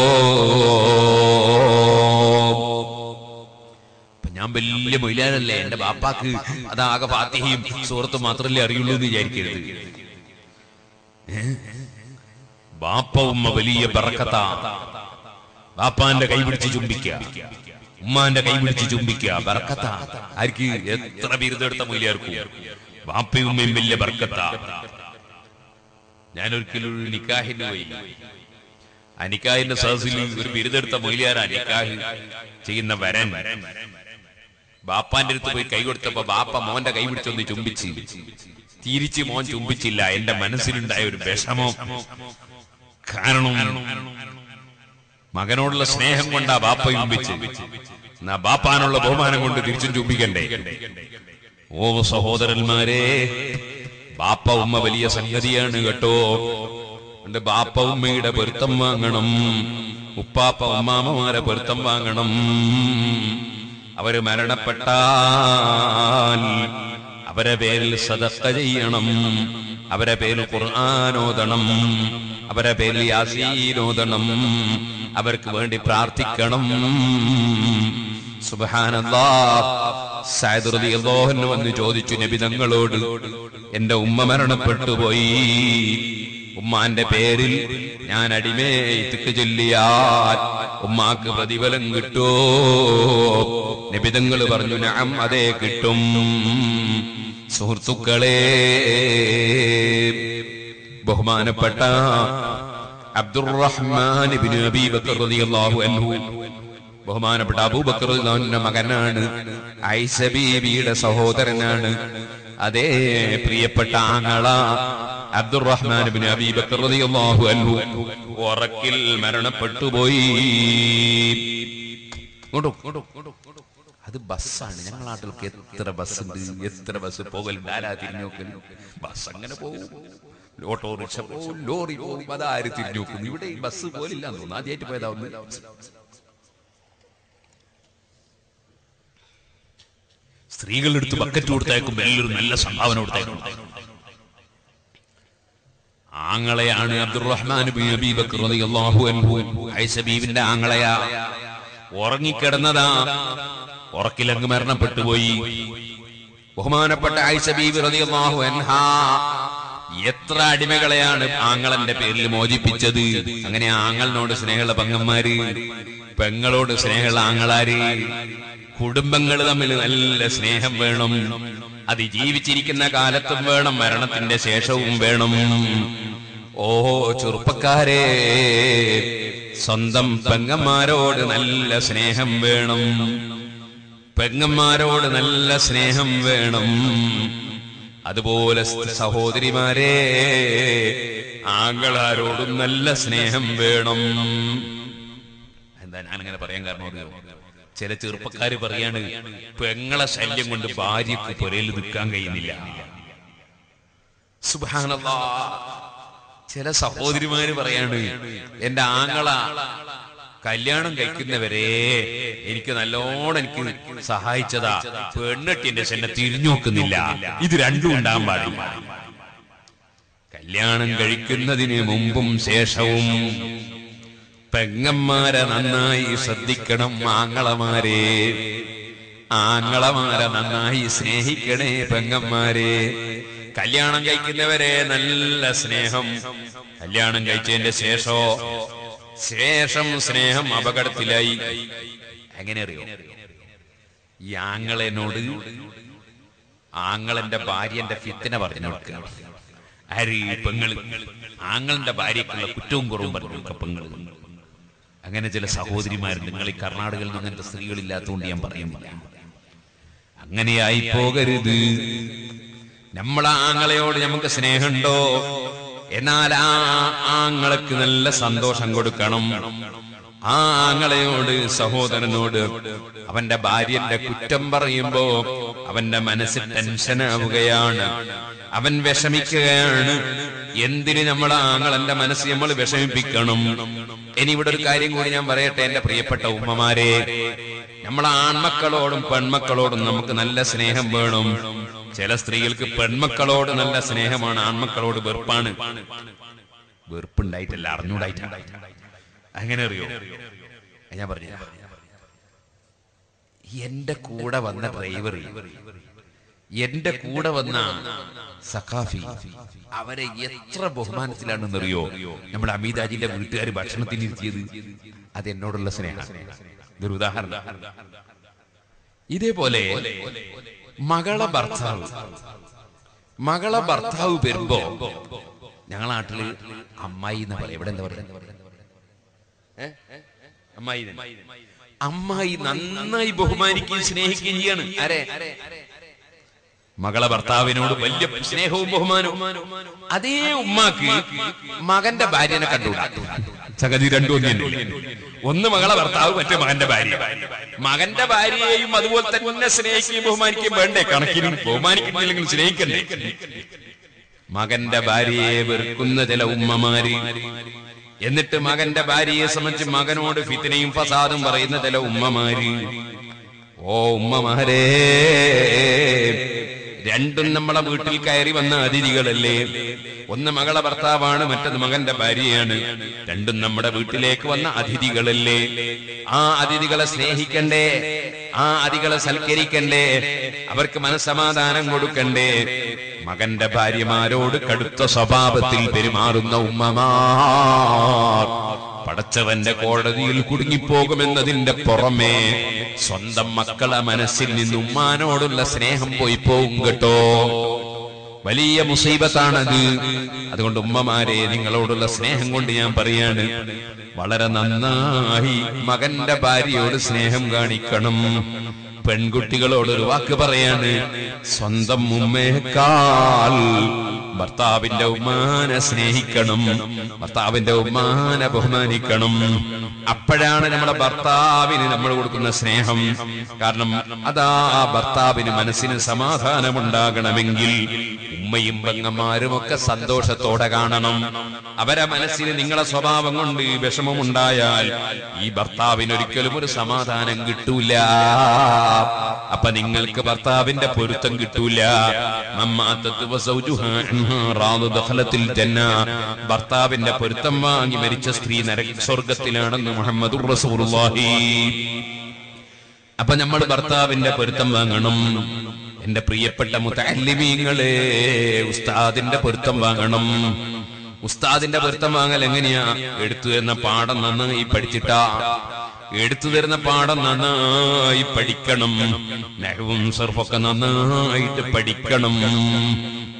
ഇപ്പൊ ഞാൻ വലിയ മൊയിലാനല്ലേ എന്റെ ബാപ്പാക്ക് അതാകെ ഫാത്തിഹയും സുഹൃത്തും മാത്രമല്ലേ അറിയുള്ളൂ എന്ന് വിചാരിക്കരുത് ഏ? ബാപ്പ ഉമ്മ വലിയ ബറക്കത്ത ബാപ്പാന്റെ കൈ പിടിച്ച് ചുംബിക്ക ഉമ്മാന്റെ കൈ പിടിച്ച് ചുംബിക്ക ബറക്കത്ത ആർക്ക് എത്ര ബിരുദെടുത്ത മൊയിലാർക്കും ബാപ്പയും ഉമ്മയും വലിയ ബർക്കത്ത ഞാനൊരിക്കലും ഒരു നിക്കാഹിന് പോയി ആ നിക്കാഹിന്റെ സദസ്സിൽ ഒരു ബിരുദെടുത്ത മൊയിലാരാ നിക്കാഹ് ചെയ്യുന്ന വരൻ ബാപ്പാന്റെ അടുത്ത് പോയി കൈ കൊടുത്തപ്പോ ബാപ്പ മോന്റെ കൈ പിടിച്ചൊന്ന് ചുംബിച്ച് തിരിച്ച് മോൻ ചുംബിച്ചില്ല എന്റെ മനസ്സിലുണ്ടായ ഒരു വിഷമം കാരണം മകനോടുള്ള സ്നേഹം കൊണ്ടാ ബാപ്പ ചുംബിച്ച് എന്നാ ബാപ്പാനുള്ള ബഹുമാനം കൊണ്ട് തിരിച്ചും ചുംബിക്കണ്ടേ ഓ സഹോദരന്മാരെ ബാപ്പ ഉമ്മ വലിയ സംഗതിയാണ് കേട്ടോ എന്റെ ബാപ്പ ഉമ്മയുടെ പൊരുത്തം വാങ്ങണം ഉപ്പാപ്പ ഉമ്മാമ്മമാരെ പൊരുത്തം വാങ്ങണം അവര് മരണപ്പെട്ടാൽ അവരെ പേരിൽ സദക്ക ചെയ്യണം അവരെ പേരിൽ ഖുർആാനോദണം അവരെ പേരിൽ യാസീനോദണം അവർക്ക് വേണ്ടി പ്രാർത്ഥിക്കണം സുബഹാനല്ലാ സഅദ് റളിയല്ലാഹു അൻഹു വന്ന് ചോദിച്ചു നബി തങ്ങളോട് എന്റെ ഉമ്മ മരണപ്പെട്ടു പോയി ഉമ്മാന്റെ പേരിൽ ഞാൻ അടിമേക്ക് ചൊല്ലിയാൽ ഉമ്മാക്ക് പ്രതിഫലം കിട്ടോ നബിതങ്ങൾ പറഞ്ഞു നഅം അതേ കിട്ടും സുഹൃത്തുക്കളെ ബഹുമാനപ്പെട്ട അബ്ദുറഹ്മാൻ ഇബ്നു അബീ ബക്കർ റളിയല്ലാഹു അൻഹു ബഹുമാനപ്പെട്ട അബൂബക്കർ റളിയല്ലാഹുവിന്റെ മകനാണ് ഐസ ബീവിയുടെ സഹോദരനാണ് അതേ പ്രിയപ്പെട്ട ആങ്ങള അബ്ദുറഹ്മാൻ ഇബ്നു അബീ ബക്കർ റളിയല്ലാഹു അൻഹു ഉറക്കിൽ മരണപ്പെട്ടു പോയി ഇങ്ങോട്ടോ, ഇങ്ങോട്ടോ, ഇങ്ങോട്ടോ. അത് ബസ്സാണ് ഞങ്ങളുടെ നാട്ടിലൊക്കെ എത്ര ബസ് ഉണ്ട് എത്ര ബസ് പോകലുണ്ട് ആരാ തിരിഞ്ഞു നോക്കൽ ബസ് അങ്ങനെ പോകും ഓട്ടോറിക്ഷ പോകും ലോറി പോകും അതാര് തിരിഞ്ഞു നോക്കുന്നു ഇവിടെ ഈ ബസ് പോലില്ല തോന്നുന്നു ആദ്യമായിട്ട് പോയതാവുന്നു സ്ത്രീകളുടെ അടുത്ത് ബക്കറ്റ് കൊടുത്തയക്കും വലിയൊരു നല്ല സംഭാവന കൊടുത്തയക്കും ആങ്ങളെയാണ് അബ്ദുറഹ്മാൻ ബിൻ അബീ ബക്കർ റളിയല്ലാഹു അൻഹു ഐസ ബീവിന്റെ ആങ്ങളെയാ ഉറങ്ങിക്കിടന്നതാ ഉറക്കിലങ്ങ് മരണപ്പെട്ടു പോയി ബഹുമാനപ്പെട്ട ഐസ ബീവി റളിയല്ലാഹു അൻഹാ എത്ര അടിമകളെയാണ് ആങ്ങളന്റെ പേരിൽ മോചിപ്പിച്ചത് അങ്ങനെ ആങ്ങളിനോട് സ്നേഹമുള്ള പെങ്ങന്മാര് പെങ്ങളോട് സ്നേഹമുള്ള ആങ്ങളാര് കുടുംബങ്ങൾ തമ്മിൽ നല്ല സ്നേഹം വേണം അത് ജീവിച്ചിരിക്കുന്ന കാലത്തും വേണം മരണത്തിന്റെ ശേഷവും വേണം ഓ ചെറുപ്പക്കാരെ സ്വന്തം പെങ്ങന്മാരോട് നല്ല സ്നേഹം വേണം പെങ്ങന്മാരോട് നല്ല സ്നേഹം വേണം അതുപോലെ സഹോദരിമാരെ ആങ്ങളാരോടും നല്ല സ്നേഹം വേണം എന്താ ഞാനങ്ങനെ പറയാൻ കാരണം അറിയോ ചില ചെറുപ്പക്കാര് പറയാണ് പെങ്ങളെ ശല്യം കൊണ്ട് ഭാര്യക്ക് പുരയിൽ നിൽക്കാൻ കഴിയുന്നില്ല സുബാനല്ലാ ചില സഹോദരിമാര് പറയാണ് എന്റെ ആങ്ങള കല്യാണം കഴിക്കുന്നവരെ എനിക്ക് നല്ലോണം എനിക്ക് സഹായിച്ചതാ പെണ്ണെട്ടിന്റെ ചെന്നെ തിരിഞ്ഞു നോക്കുന്നില്ല ഇത് രണ്ടും ഉണ്ടാകാൻ പാടില്ല കല്യാണം കഴിക്കുന്നതിന് മുമ്പും ശേഷവും പെങ്ങന്മാരെ നന്നായി ശ്രദ്ധിക്കണം ആങ്ങളമാരെ ആങ്ങളമാരെ നന്നായി സ്നേഹിക്കണേ പെങ്ങന്മാരെ കല്യാണം കഴിക്കുന്നവരെ നല്ല സ്നേഹം കല്യാണം കഴിച്ചതിന്റെ ശേഷോ ശേഷം സ്നേഹം അപകടത്തിലായി എങ്ങനെ അറിയോ ഈ ആങ്ങളെന്നോട് ആങ്ങളെന്റെ ഭാര്യന്റെ ഫിത്തിനെ പറഞ്ഞു കൊടുക്കുക ആര് ഈ പെങ്ങള് ആങ്ങളുടെ ഭാര്യക്കുള്ള കുറ്റവും കുറവും പറഞ്ഞു കൊടുക്കുക പെങ്ങള് അങ്ങനെ ചില സഹോദരിമാർ നിങ്ങൾ ഈ കർണാടകയിൽ നിന്ന് അങ്ങനത്തെ സ്ത്രീകളില്ലാത്തതുകൊണ്ട് ഞാൻ പറയുന്നില്ല അങ്ങനെയായി പോകരുത് നമ്മളെ ആങ്ങളെയോട് നമുക്ക് സ്നേഹമുണ്ടോ എന്നാൽ ആ ആങ്ങളക്ക് നല്ല സന്തോഷം കൊടുക്കണം ആ ആങ്ങളെയോട് സഹോദരനോട് അവന്റെ ഭാര്യന്റെ കുറ്റം പറയുമ്പോ അവന്റെ മനസ്സ് ടെൻഷനാവുകയാണ് അവൻ വിഷമിക്കുകയാണ് എന്തിന് നമ്മളെ ആങ്ങളന്റെ മനസ്സ് നമ്മൾ വിഷമിപ്പിക്കണം ഇനി ഇവിടെ ഒരു കാര്യം കൂടി ഞാൻ പറയട്ടെ എന്റെ പ്രിയപ്പെട്ട ഉമ്മമാരെ നമ്മളെ ആൺമക്കളോടും പെൺമക്കളോടും നമുക്ക് നല്ല സ്നേഹം വേണം ചില സ്ത്രീകൾക്ക് പെൺമക്കളോട് നല്ല സ്നേഹമാണ് ആൺമക്കളോട് വെറുപ്പാണ് വെറുപ്പുണ്ടായിട്ടല്ല അറിഞ്ഞൂടായിട്ടാണ് അങ്ങനെ അറിയോ ഞാൻ പറഞ്ഞു എന്റെ കൂടെ വന്ന ഡ്രൈവർ എന്റെ കൂടെ വന്ന സഖാഫി അവരെ എത്ര ബഹുമാനത്തിലാണെന്നറിയോ നമ്മുടെ അമിതാജിന്റെ വീട്ടുകാർ ഭക്ഷണത്തിന് ഇരുത്തിയത് അത് എന്നോടുള്ള സ്നേഹം ഇതൊരു ഉദാഹരണം ഇതേപോലെ മകളെ ഭർത്താവ് മകളെ ഭർത്താവ് വരുമ്പോ ഞങ്ങളെ നാട്ടില് അമ്മായി എന്ന് പറയാം ഇവിടെ എന്താ പറയാ ഏ? അമ്മായി തന്നെ. അമ്മായി നന്നായി ബഹുമാനിക്കുകയും സ്നേഹിക്കുകയും ചെയ്യാണ് ആരെ മകളെ ഭർത്താവിനോട് വലിയ സ്നേഹവും ബഹുമാനവും അതേ ഉമ്മാക്ക് മകന്റെ ഭാര്യനെ കണ്ടുകൂടാ സംഗതി രണ്ടും ഒന്ന് തന്നെ. ഒന്ന് മകളെ ഭർത്താവ് മറ്റേ മകന്റെ ഭാര്യ മകന്റെ ഭാര്യയെയും അതുപോലെ തന്നെ സ്നേഹിക്കുകയും ബഹുമാനിക്കുകയും വേണ്ടേ കണക്കിന് ബഹുമാനിക്കുന്നില്ലെങ്കിൽ സ്നേഹിക്കണ്ടേ മകന്റെ ഭാര്യയെ വെറുക്കുന്ന ചില ഉമ്മമാര് എന്നിട്ട് മകന്റെ ഭാര്യയെ സംബന്ധിച്ച് മകനോട് ഫിത്തിനയും ഫസാദും പറയുന്ന ചില ഉമ്മമാര് ഓ ഉമ്മമാരേ രണ്ടും നമ്മളെ വീട്ടിൽ കയറി വന്ന അതിഥികളല്ലേ ഒന്ന് മകളെ ഭർത്താവാണ് മറ്റത് മകന്റെ ഭാര്യയാണ് രണ്ടും നമ്മുടെ വീട്ടിലേക്ക് വന്ന അതിഥികളല്ലേ ആ അതിഥികളെ സ്നേഹിക്കണ്ടേ ആ അതിഥികളെ സൽക്കരിക്കണ്ടേ അവർക്ക് മനസ്സമാധാനം കൊടുക്കണ്ടേ മകന്റെ ഭാര്യമാരോട് കടുത്ത സ്വഭാവത്തിൽ പെരുമാറുന്ന ഉമ്മമാർ പടച്ചവന്റെ കോടതിയിൽ കുടുങ്ങിപ്പോകുമെന്നതിന്റെ പുറമേ സ്വന്തം മക്കളെ മനസ്സിൽ നിന്ന് ഉമ്മാനോടുള്ള സ്നേഹം പോയി പോകും കേട്ടോ വലിയ മുസീബത്താണത് അതുകൊണ്ട് ഉമ്മമാരെ നിങ്ങളോടുള്ള സ്നേഹം കൊണ്ട് ഞാൻ പറയാണ് വളരെ നന്നായി മകന്റെ ഭാര്യയോട് സ്നേഹം കാണിക്കണം പെൺകുട്ടികളോടൊരു വാക്ക് പറയാണ് സ്വന്തം ഉമ്മയേക്കാൾ ഭർത്താവിന്റെ ഉമ്മാനെ സ്നേഹിക്കണം ഭർത്താവിന്റെ ഉമ്മാനെ ബഹുമാനിക്കണം അപ്പോഴാണ് നമ്മുടെ ഭർത്താവിന് നമ്മൾ കൊടുക്കുന്ന സ്നേഹം കാരണം അതാ ഭർത്താവിന് മനസ്സിന് സമാധാനമുണ്ടാകണമെങ്കിൽ ഉമ്മയും പെങ്ങന്മാരും ഒക്കെ സന്തോഷത്തോടെ കാണണം അവരെ മനസ്സിന് നിങ്ങളെ സ്വഭാവം കൊണ്ട് വിഷമമുണ്ടായാൽ ഈ ഭർത്താവിന് ഒരിക്കലും ഒരു സമാധാനം കിട്ടൂല അപ്പൊ നിങ്ങൾക്ക് ഭർത്താവിന്റെ പൊരുത്തം കിട്ടൂല മമ്മാത്തത്ത് വസൗജുഹാ അൻഹാ റാദു ദഖലത്തിൽ ജന്ന. ഭർത്താവിന്റെ പൊരുത്തം വാങ്ങി മരിച്ച സ്ത്രീ നരക സ്വർഗത്തിലാണെന്ന് മുഹമ്മദ് റസൂലുള്ളാഹി അപ്പൊ നമ്മൾ ഭർത്താവിന്റെ പൊരുത്തം വാങ്ങണം എന്റെ പ്രിയപ്പെട്ട മുത്തല്ലിമീങ്ങളെ ഉസ്താദിന്റെ പൊരുത്തം വാങ്ങണം ഉസ്താദിന്റെ പൊരുത്തം വാങ്ങൽ എങ്ങനെയാ എടുത്തു തരുന്ന പാഠം നന്നായി പഠിച്ചിട്ടാ എടുത്തു തരുന്ന പാഠം നന്നായി പഠിക്കണം നഹവും സർഫൊക്കെ നന്നായിട്ട് പഠിക്കണം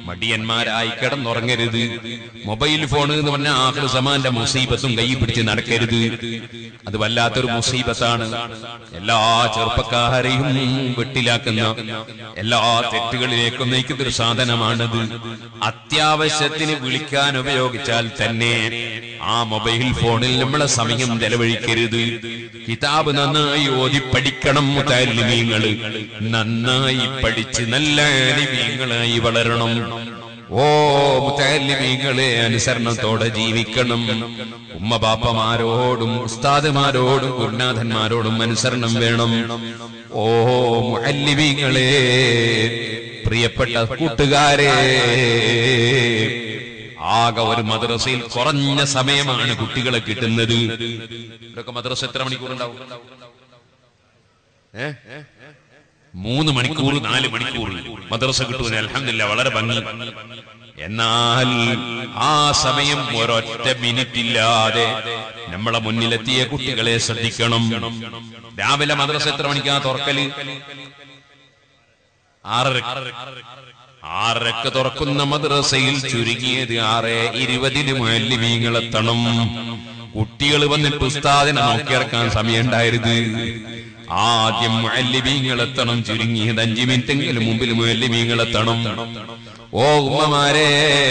മടിയന്മാരായി കിടന്നുറങ്ങരുത് മൊബൈൽ ഫോൺ എന്ന് പറഞ്ഞ ആഹ്ല സമാന്റെ മുസീബത്തും കൈ പിടിച്ച് നടക്കരുത് അത് വല്ലാത്തൊരു മുസീബത്താണ് എല്ലാ ചെറുപ്പക്കാരെയും വെട്ടിലാക്കുന്ന എല്ലാ തെറ്റുകളിലേക്കും നയിക്കുന്ന ഒരു സാധനമാണത് അത്യാവശ്യത്തിന് വിളിക്കാൻ ഉപയോഗിച്ചാൽ തന്നെ ആ മൊബൈൽ ഫോണിൽ നമ്മളെ സമയം ചെലവഴിക്കരുത് കിതാബ് നന്നായി ഓതി പഠിക്കണം മുതാലിമീങ്ങള് നന്നായി പഠിച്ച് നല്ല ആലിമീങ്ങളായി വളരണം ഓ മുത്താലിമീങ്ങളെ അനുസരണത്തോടെ ജീവിക്കണം ഉമ്മ ബാപ്പമാരോടും ഉസ്താദുമാരോടും ഗുരുനാഥന്മാരോടും അനുസരണം വേണം ഓ മുഅല്ലിമീങ്ങളെ പ്രിയപ്പെട്ട കൂട്ടുകാരെ ആകെ ഒരു മദ്രസയിൽ കുറഞ്ഞ സമയമാണ് കുട്ടികളെ കിട്ടുന്നത് ഇവരൊക്കെ മദ്രസ എത്ര മണിക്കൂർ ഉണ്ടാവും ഏ മൂന്ന് മണിക്കൂർ നാല് മണിക്കൂർ മദ്രസ കിട്ടുന്ന അലഹമില്ല വളരെ ഭംഗി എന്നാൽ ആ സമയം ഒരൊറ്റ മിനിറ്റ് ഇല്ലാതെ നമ്മളെ മുന്നിലെത്തിയ കുട്ടികളെ ശ്രദ്ധിക്കണം രാവിലെ മദ്രസ എത്ര മണിക്കാ തുറക്കല് ആറര ആറരക്ക് തുറക്കുന്ന മദ്രസയിൽ ചുരുങ്ങിയത് ആറ് ഇരുപതിന് മുല്ലിമീങ്ങളെത്തണം കുട്ടികൾ വന്നിട്ട് ഉസ്താദിനെ നോക്കിയിറക്കാൻ സമയം ഉണ്ടായിരുത് ആദ്യം മുല്ലിമീങ്ങളെത്തണം ചുരുങ്ങിയത് അഞ്ചു മിനിറ്റെങ്കിലും മുമ്പിൽ മുല്ലിമീങ്ങളെത്തണം ഓ ഉമ്മമാരെ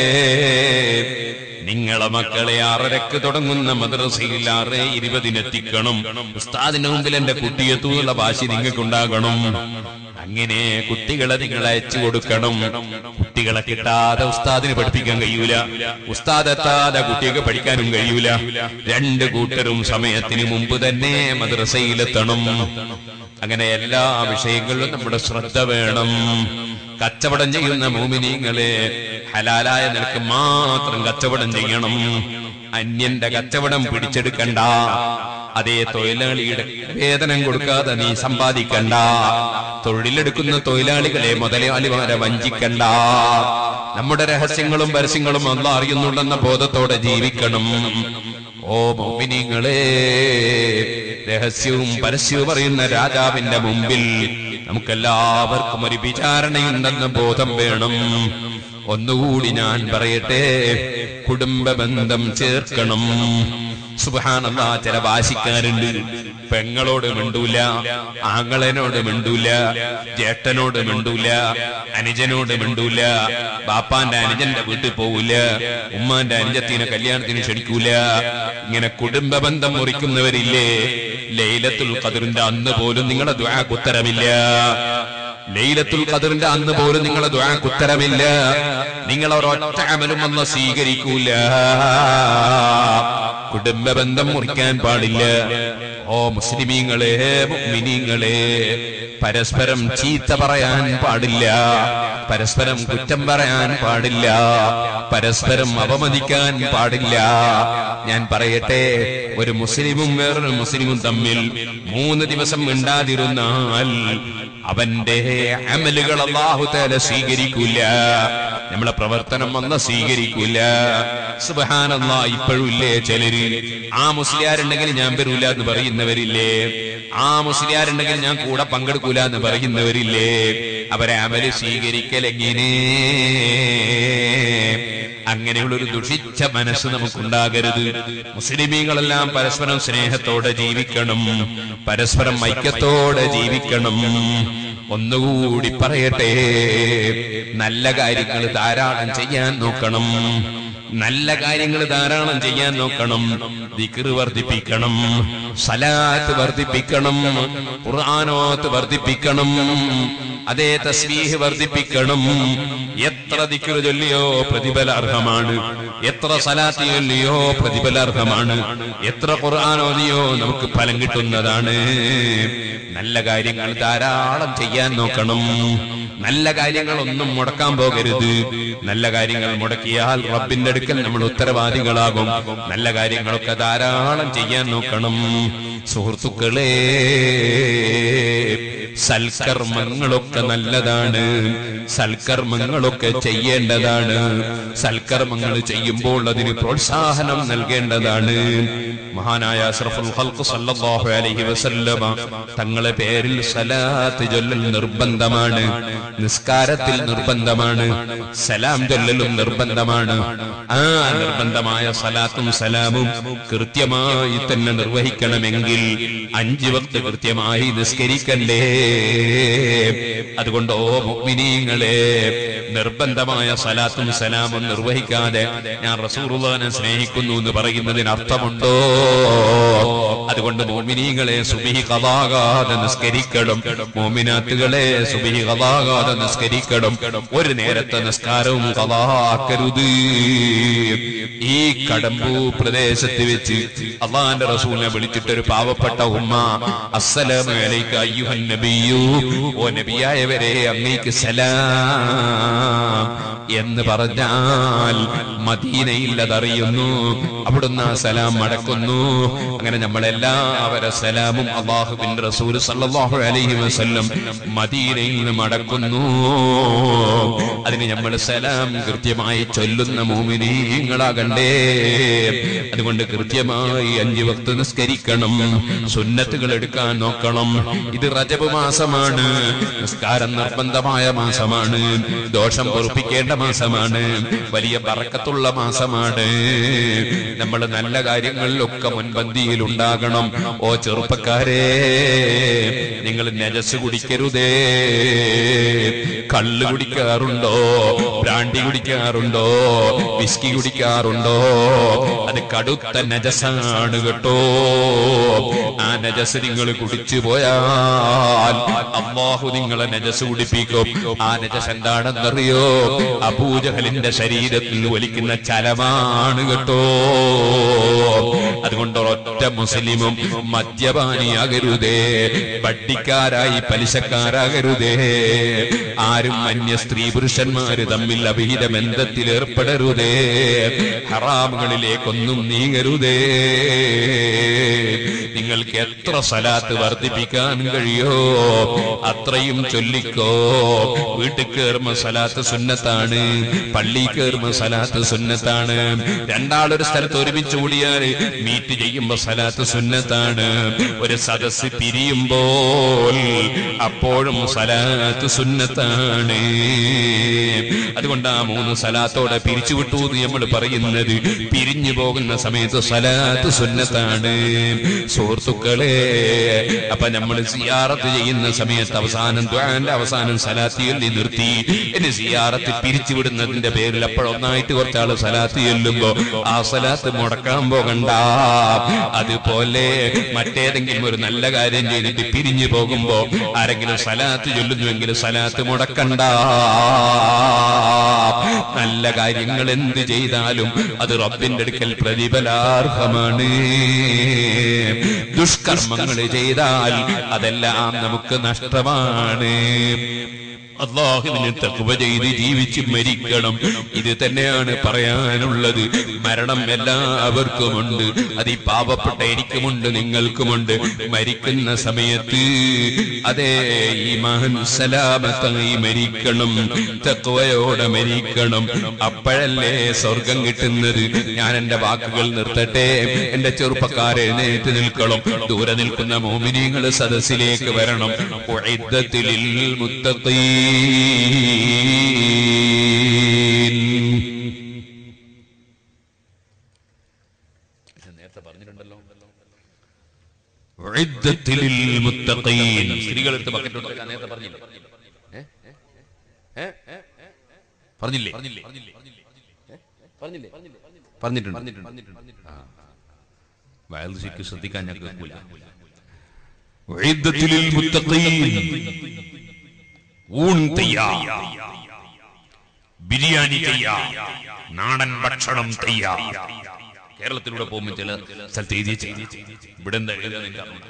നിങ്ങളെ മക്കളെ ആറരക്ക് തുടങ്ങുന്ന മദ്രസയിൽ ആറ് ഇരുപതിനെത്തിക്കണം ഉസ്താദിന്റെ മുമ്പിൽ എന്റെ കുട്ടിയെത്തൂന്നുള്ള ഭാഷ നിങ്ങൾക്കുണ്ടാകണം അങ്ങനെ കുട്ടികളെ നിങ്ങൾ അയച്ചു കൊടുക്കണം കുട്ടികളെ കിട്ടാതെ ഉസ്താദിന് പഠിപ്പിക്കാൻ കഴിയൂല ഉസ്താദ് എത്താതെ കുട്ടികൾക്ക് പഠിക്കാനും കഴിയൂല രണ്ട് കൂട്ടരും സമയത്തിന് മുമ്പ് തന്നെ മദ്രസയിലെത്തണം അങ്ങനെ എല്ലാ വിഷയങ്ങളിലും നമ്മുടെ ശ്രദ്ധ വേണം കച്ചവടം ചെയ്യുന്ന മോമിനിങ്ങളെ ഹലാലായ നിലക്ക് മാത്രം കച്ചവടം ചെയ്യണം അന്യന്റെ കച്ചവടം പിടിച്ചെടുക്കണ്ട അതേ തൊഴിലാളിയുടെ വേതനം കൊടുക്കാതെ നീ സമ്പാദിക്കണ്ട തൊഴിലെടുക്കുന്ന തൊഴിലാളികളെ മുതലാളിമാരെ വഞ്ചിക്കണ്ട നമ്മുടെ രഹസ്യങ്ങളും പരസ്യങ്ങളും അല്ല അറിയുന്നുണ്ടെന്ന ബോധത്തോടെ ജീവിക്കണം ഓ മോമിനിങ്ങളെ രഹസ്യവും പരസ്യവും അറിയുന്ന രാജാവിന്റെ മുമ്പിൽ നമുക്കെല്ലാവർക്കും ഒരു വിചാരണയുണ്ടെന്ന ബോധം വേണം ഒന്നുകൂടി ഞാൻ പറയട്ടെ കുടുംബ ബന്ധം ചേർക്കണം സുബാനല്ല ചില വാശിക്കാരുണ്ട് പെങ്ങളോട് മിണ്ടൂല ആങ്ങളനോട് മിണ്ടൂല ജേട്ടനോട് മിണ്ടൂല അനുജനോട് മിണ്ടൂല ബാപ്പാന്റെ അനുജന്റെ വീട്ടിൽ പോകൂല ഉമ്മാന്റെ അനുജത്തിന് കല്യാണത്തിന് ക്ഷണിക്കൂല ഇങ്ങനെ കുടുംബ ബന്ധം മുറിക്കുന്നവരില്ലേ ലൈലത്തുൽ ഖദറിന്റെ അന്ന് പോലും നിങ്ങളുടെ ദ്വാക്ക് ഉത്തരമില്ല ലൈലത്തുൽ ഖദറിന്റെ അന്ന് പോലും നിങ്ങളെ ദ്വാക്ക് ഉത്തരമില്ല നിങ്ങൾ ഒരൊറ്റ അമലും അന്ന് സ്വീകരിക്കൂല കുടുംബ ബന്ധം മുറിക്കാൻ പാടില്ല ഓ മുസ്ലിമീങ്ങളെ മുഅ്മിനീങ്ങളെ പരസ്പരം ചീത്ത പറയാൻ പാടില്ല പരസ്പരം കുറ്റം പറയാൻ പാടില്ല പരസ്പരം അവമതിക്കാൻ പാടില്ല ഞാൻ പറയട്ടെ ഒരു മുസ്ലിമും വേറൊരു മുസ്ലിമും തമ്മിൽ മൂന്ന് ദിവസം മിണ്ടാതിരുന്നാൽ അവന്റെ അമലുകൾ അള്ളാഹു തല സ്വീകരിക്കൂല നമ്മളെ പ്രവർത്തനം വന്ന സ്വീകരിക്കൂല സുബഹാനല്ല ഇപ്പോഴും ഇല്ലേ ചിലര് ആ മുസ്ലിയാരുണ്ടെങ്കിൽ ഞാൻ വരൂല എന്ന് പറയുന്നവരില്ലേ ആ മുസ്ലിയാരുണ്ടെങ്കിൽ ഞാൻ കൂടെ പങ്കെടുക്കൂല എന്ന് പറയുന്നവരില്ലേ അവരെ അമല് സ്വീകരിക്കലെങ്ങനെ അങ്ങനെയുള്ള ഒരു ദുഷിച്ച മനസ്സ് നമുക്കുണ്ടാകരുത് മുസ്ലിമീങ്ങളെല്ലാം പരസ്പരം സ്നേഹത്തോടെ ജീവിക്കണം പരസ്പരം ഐക്യത്തോടെ ജീവിക്കണം ഒന്നുകൂടി പറയട്ടെ നല്ല കാര്യങ്ങൾ ധാരാളം ചെയ്യാൻ നോക്കണം നല്ല കാര്യങ്ങൾ ധാരാളം ചെയ്യാൻ നോക്കണം ദിക്റ് വർദ്ധിപ്പിക്കണം സലാത്ത് വർദ്ധിപ്പിക്കണം ഖുർആാനോത്ത് വർദ്ധിപ്പിക്കണം അതേ തസ്ബീഹ് വർദ്ധിപ്പിക്കണം എത്ര ദിക്റ് ചൊല്ലിയോ പ്രതിഫലാർഹമാണ് എത്ര സലാത്ത് ചൊല്ലിയോ പ്രതിഫലാർഹമാണ് എത്ര ഖുർആാനോദിയോ നമുക്ക് ഫലം കിട്ടുന്നതാണ് നല്ല കാര്യങ്ങൾ ധാരാളം ചെയ്യാൻ നോക്കണം നല്ല കാര്യങ്ങളൊന്നും മുടക്കാൻ പോകരുത് നല്ല കാര്യങ്ങൾ മുടക്കിയാൽ റബ്ബിന്റെ അടുക്കൽ നമ്മൾ ഉത്തരവാദികളാകും നല്ല കാര്യങ്ങളൊക്കെ ധാരാളം ചെയ്യാൻ നോക്കണം സുഹൃത്തുക്കളെ സൽക്കർമ്മങ്ങളൊക്കെ നല്ലതാണ് സൽക്കർമ്മങ്ങളൊക്കെ ചെയ്യേണ്ടതാണ് സൽക്കർമ്മങ്ങൾ ചെയ്യുമ്പോൾ അതിന് പ്രോത്സാഹനം നൽകേണ്ടതാണ് മഹാനായ അഷ്റഫുൽ ഖൽഖ് സല്ലല്ലാഹു അലൈഹി വസല്ലമ തങ്ങളെ പേരിൽ സലാത്ത് ചൊല്ലൽ നിർബന്ധമാണ് നിസ്കാരത്തിൽ നിർബന്ധമാണ് സലാം ചൊല്ലലും നിർബന്ധമാണ് ആ നിർബന്ധമായ സലാത്തും സലാമും കൃത്യമായി തന്നെ നിർവഹിക്കണമെങ്കിൽ അഞ്ച് വക്ത് കൃത്യമായി നിസ്കരിക്കണ്ടേ അതുകൊണ്ട് ഓ മുഅ്മിനീങ്ങളെ നിർബന്ധമായ സലാത്തും സലാമും നിർവഹിക്കാതെ ഞാൻ റസൂറുള്ളാനെ സ്നേഹിക്കുന്നു എന്ന് പറയുന്നതിന് അർത്ഥമുണ്ടോ അതുകൊണ്ട് മോമിനീങ്ങളെ സുബിഹി കഥാകാതെ നിസ്കരിക്കണം മോമിനാത്തുകളെ സുബിഹി കഥാകാതെ നിസ്കരിക്കണം ഒരു നേരത്തെ നിസ്കാരവും കഥാക്കരുത് ഈ കടമ്പൂ പ്രദേശത്ത് വെച്ച് അള്ളാന്റെ റസൂലിനെ വിളിച്ചിട്ടൊരു പാവപ്പെട്ട ഉമ്മ അസ്സലാമു അലൈക അയ്യുഹൻ നബിയു ഓ നബിയായവരെ അങ്ങേക്ക് സലാം എന്ന് പറഞ്ഞാൽ മദീനയിൽ അതറിയുന്നു അവിടുന്ന് ആ സലാം മടക്കുന്നു അങ്ങനെ നമ്മളെല്ലാവരെ സലാമും അള്ളാഹുബിൻ റസൂൽ സല്ലല്ലാഹു അലൈഹി വസല്ലം മദീനയിൽ നിന്ന് മടക്കുന്നു അതിന് നമ്മൾ സലാം കൃത്യമായി ചൊല്ലുന്ന മോമിനീങ്ങളാകണ്ടേ അതുകൊണ്ട് കൃത്യമായി അഞ്ചു വക്ത് നിസ്കരിക്കണം സുന്നത്തുകൾ എടുക്കാൻ നോക്കണം ഇത് റജബ് മാസമാണ് നിസ്കാരം നിർബന്ധമായ മാസമാണ് ദോഷം പൊറുപ്പിക്കേണ്ട മാസമാണ് വലിയ പറക്കത്തുള്ള മാസമാണ് നമ്മൾ നല്ല കാര്യങ്ങളിലൊക്കെ മുൻപന്തിയിൽ ഉണ്ടാകണം ഓ ചെറുപ്പക്കാരെ നിങ്ങൾ നജസ് കുടിക്കരുതേ കള്ള് കുടിക്കാറുണ്ടോ ബ്രാൻഡി കുടിക്കാറുണ്ടോ വിസ്കി കുടിക്കാറുണ്ടോ അത് കടുത്ത നജസാണ് കേട്ടോ ആ നജസ് നിങ്ങൾ കുടിച്ചു പോയാൽ അള്ളാഹു നിങ്ങളെ നജസ് കുടിപ്പിക്കും ആ നജസ് എന്താണെന്നറിയോ അബൂജഹലിന്റെ ശരീരത്തിൽ ഒലിക്കുന്ന ചലമാണ് കേട്ടോ അതുകൊണ്ട് ഒറ്റ മുസ്ലിമും മദ്യപാനിയാകരുതേ വട്ടിക്കാരായി പലിശക്കാരാകരുതേ ആരും അന്യ സ്ത്രീ പുരുഷന്മാര് തമ്മിൽ അഭിഹിത ബന്ധത്തിൽ ഏർപ്പെടരുതേ ഹറാമുകളിലേക്കൊന്നും നീങ്ങരുതേ നിങ്ങൾക്ക് എത്ര സലാത്ത് വർദ്ധിപ്പിക്കാൻ കഴിയോ അത്രയും ചൊല്ലിക്കോ വീട്ടിൽ കയറുമ്പോ സലാത്ത് സുന്നത്താണ് പള്ളി കയറുമ്പോ സലാത്ത് സുന്നത്താണ് രണ്ടാളൊരു സ്ഥലത്ത് ഒരുമിച്ച് കൂടിയാൽ മീറ്റ് ചെയ്യുമ്പോ സലാത്ത് സുന്നത്താണ് ഒരു സദസ് പിരിയുമ്പോൾ അപ്പോഴും സലാത്ത് സുന്നത്താണ് അതുകൊണ്ട് ആ മൂന്ന് സലാത്തോടെ പിരിച്ചുവിട്ടു എന്ന് നമ്മൾ പറയുന്നത് പിരിഞ്ഞു പോകുന്ന സമയത്ത് സലാത്ത് സുന്നത്താണ് സുഹൃത്തുക്കളെ അപ്പൊ നമ്മൾ സിയാറത്ത് ചെയ്യുന്ന സമയത്ത് അവസാനം ദ്വാന്റെ അവസാനം സലാത്ത് ചൊല്ലി നിർത്തി ഇനി സിയാറത്ത് പിരിച്ചുവിടുന്നതിന്റെ പേരിൽ അപ്പോഴൊന്നായിട്ട് കുറച്ചാള് സലാത്ത് ചെല്ലുമ്പോ ആ സലാത്ത് മുടക്കാൻ പോകണ്ട അതുപോലെ മറ്റേതെങ്കിലും ഒരു നല്ല കാര്യം ചെയ്തിട്ട് പിരിഞ്ഞു പോകുമ്പോ ആരെങ്കിലും സലാത്ത് ചൊല്ലുന്നുവെങ്കിൽ സലാത്ത് മുടക്കണ്ട നല്ല കാര്യങ്ങൾ എന്ത് ചെയ്താലും അത് റബ്ബിന്റെ അടുക്കൽ പ്രതിഫലാർഹമാണ് ദുഷ്കർമ്മങ്ങൾ ചെയ്താൽ അതെല്ലാം നമുക്ക് നഷ്ടമാണ് അള്ളാഹുവിന് തക്കുവ ചെയ്ത് ജീവിച്ച് മരിക്കണം ഇത് തന്നെയാണ് പറയാനുള്ളത് മരണം എല്ലാവർക്കുമുണ്ട് അത് ഈ പാവപ്പെട്ട എനിക്കുമുണ്ട് നിങ്ങൾക്കുമുണ്ട് മരിക്കുന്ന സമയത്ത് അതേ ഈ മഹൻ സലാമത്തായി മരിക്കണം തക്കുവയോടെ മരിക്കണം അപ്പോഴല്ലേ സ്വർഗം കിട്ടുന്നത് ഞാൻ എന്റെ വാക്കുകൾ നിർത്തട്ടെ എന്റെ ചെറുപ്പക്കാരെ എഴുന്നേറ്റ് നിൽക്കണം ദൂരെ നിൽക്കുന്ന മോമിനികൾ സദസ്സിലേക്ക് വരണം ഉഇദ്ദത്തിൽ മുത്തഖീൻ നേരത്തെ പറഞ്ഞിട്ടുണ്ടല്ലോ ഉഇദ്ദത്തിൽ മുത്തഖീൻ സ്ത്രീകളെടുത്ത് ബക്കറ്റ് കൊടുക്കാൻ നേരത്തെ പറഞ്ഞില്ലേ ഏ? ഏ? ഏ? പറഞ്ഞില്ലേ ഏ? പറഞ്ഞില്ലേ പറഞ്ഞിട്ടുണ്ട് ആ. വയൽ ശരിക്കും ശ്രദ്ധിക്കാൻ ഞാൻ കേൾക്കൂല ഉഇദ്ദത്തിൽ മുത്തഖീൻ ഊൺ തയ്യാർ ബിരിയാണി തയ്യാർ നാടൻ ഭക്ഷണം തയ്യാർ കേരളത്തിലൂടെ പോകുമ്പോൾ ചില സ്ഥലത്ത് എഴുതി വെച്ചേക്കും. ഇവിടെ എന്താ എഴുതാന്ന് എനിക്കറിയില്ല.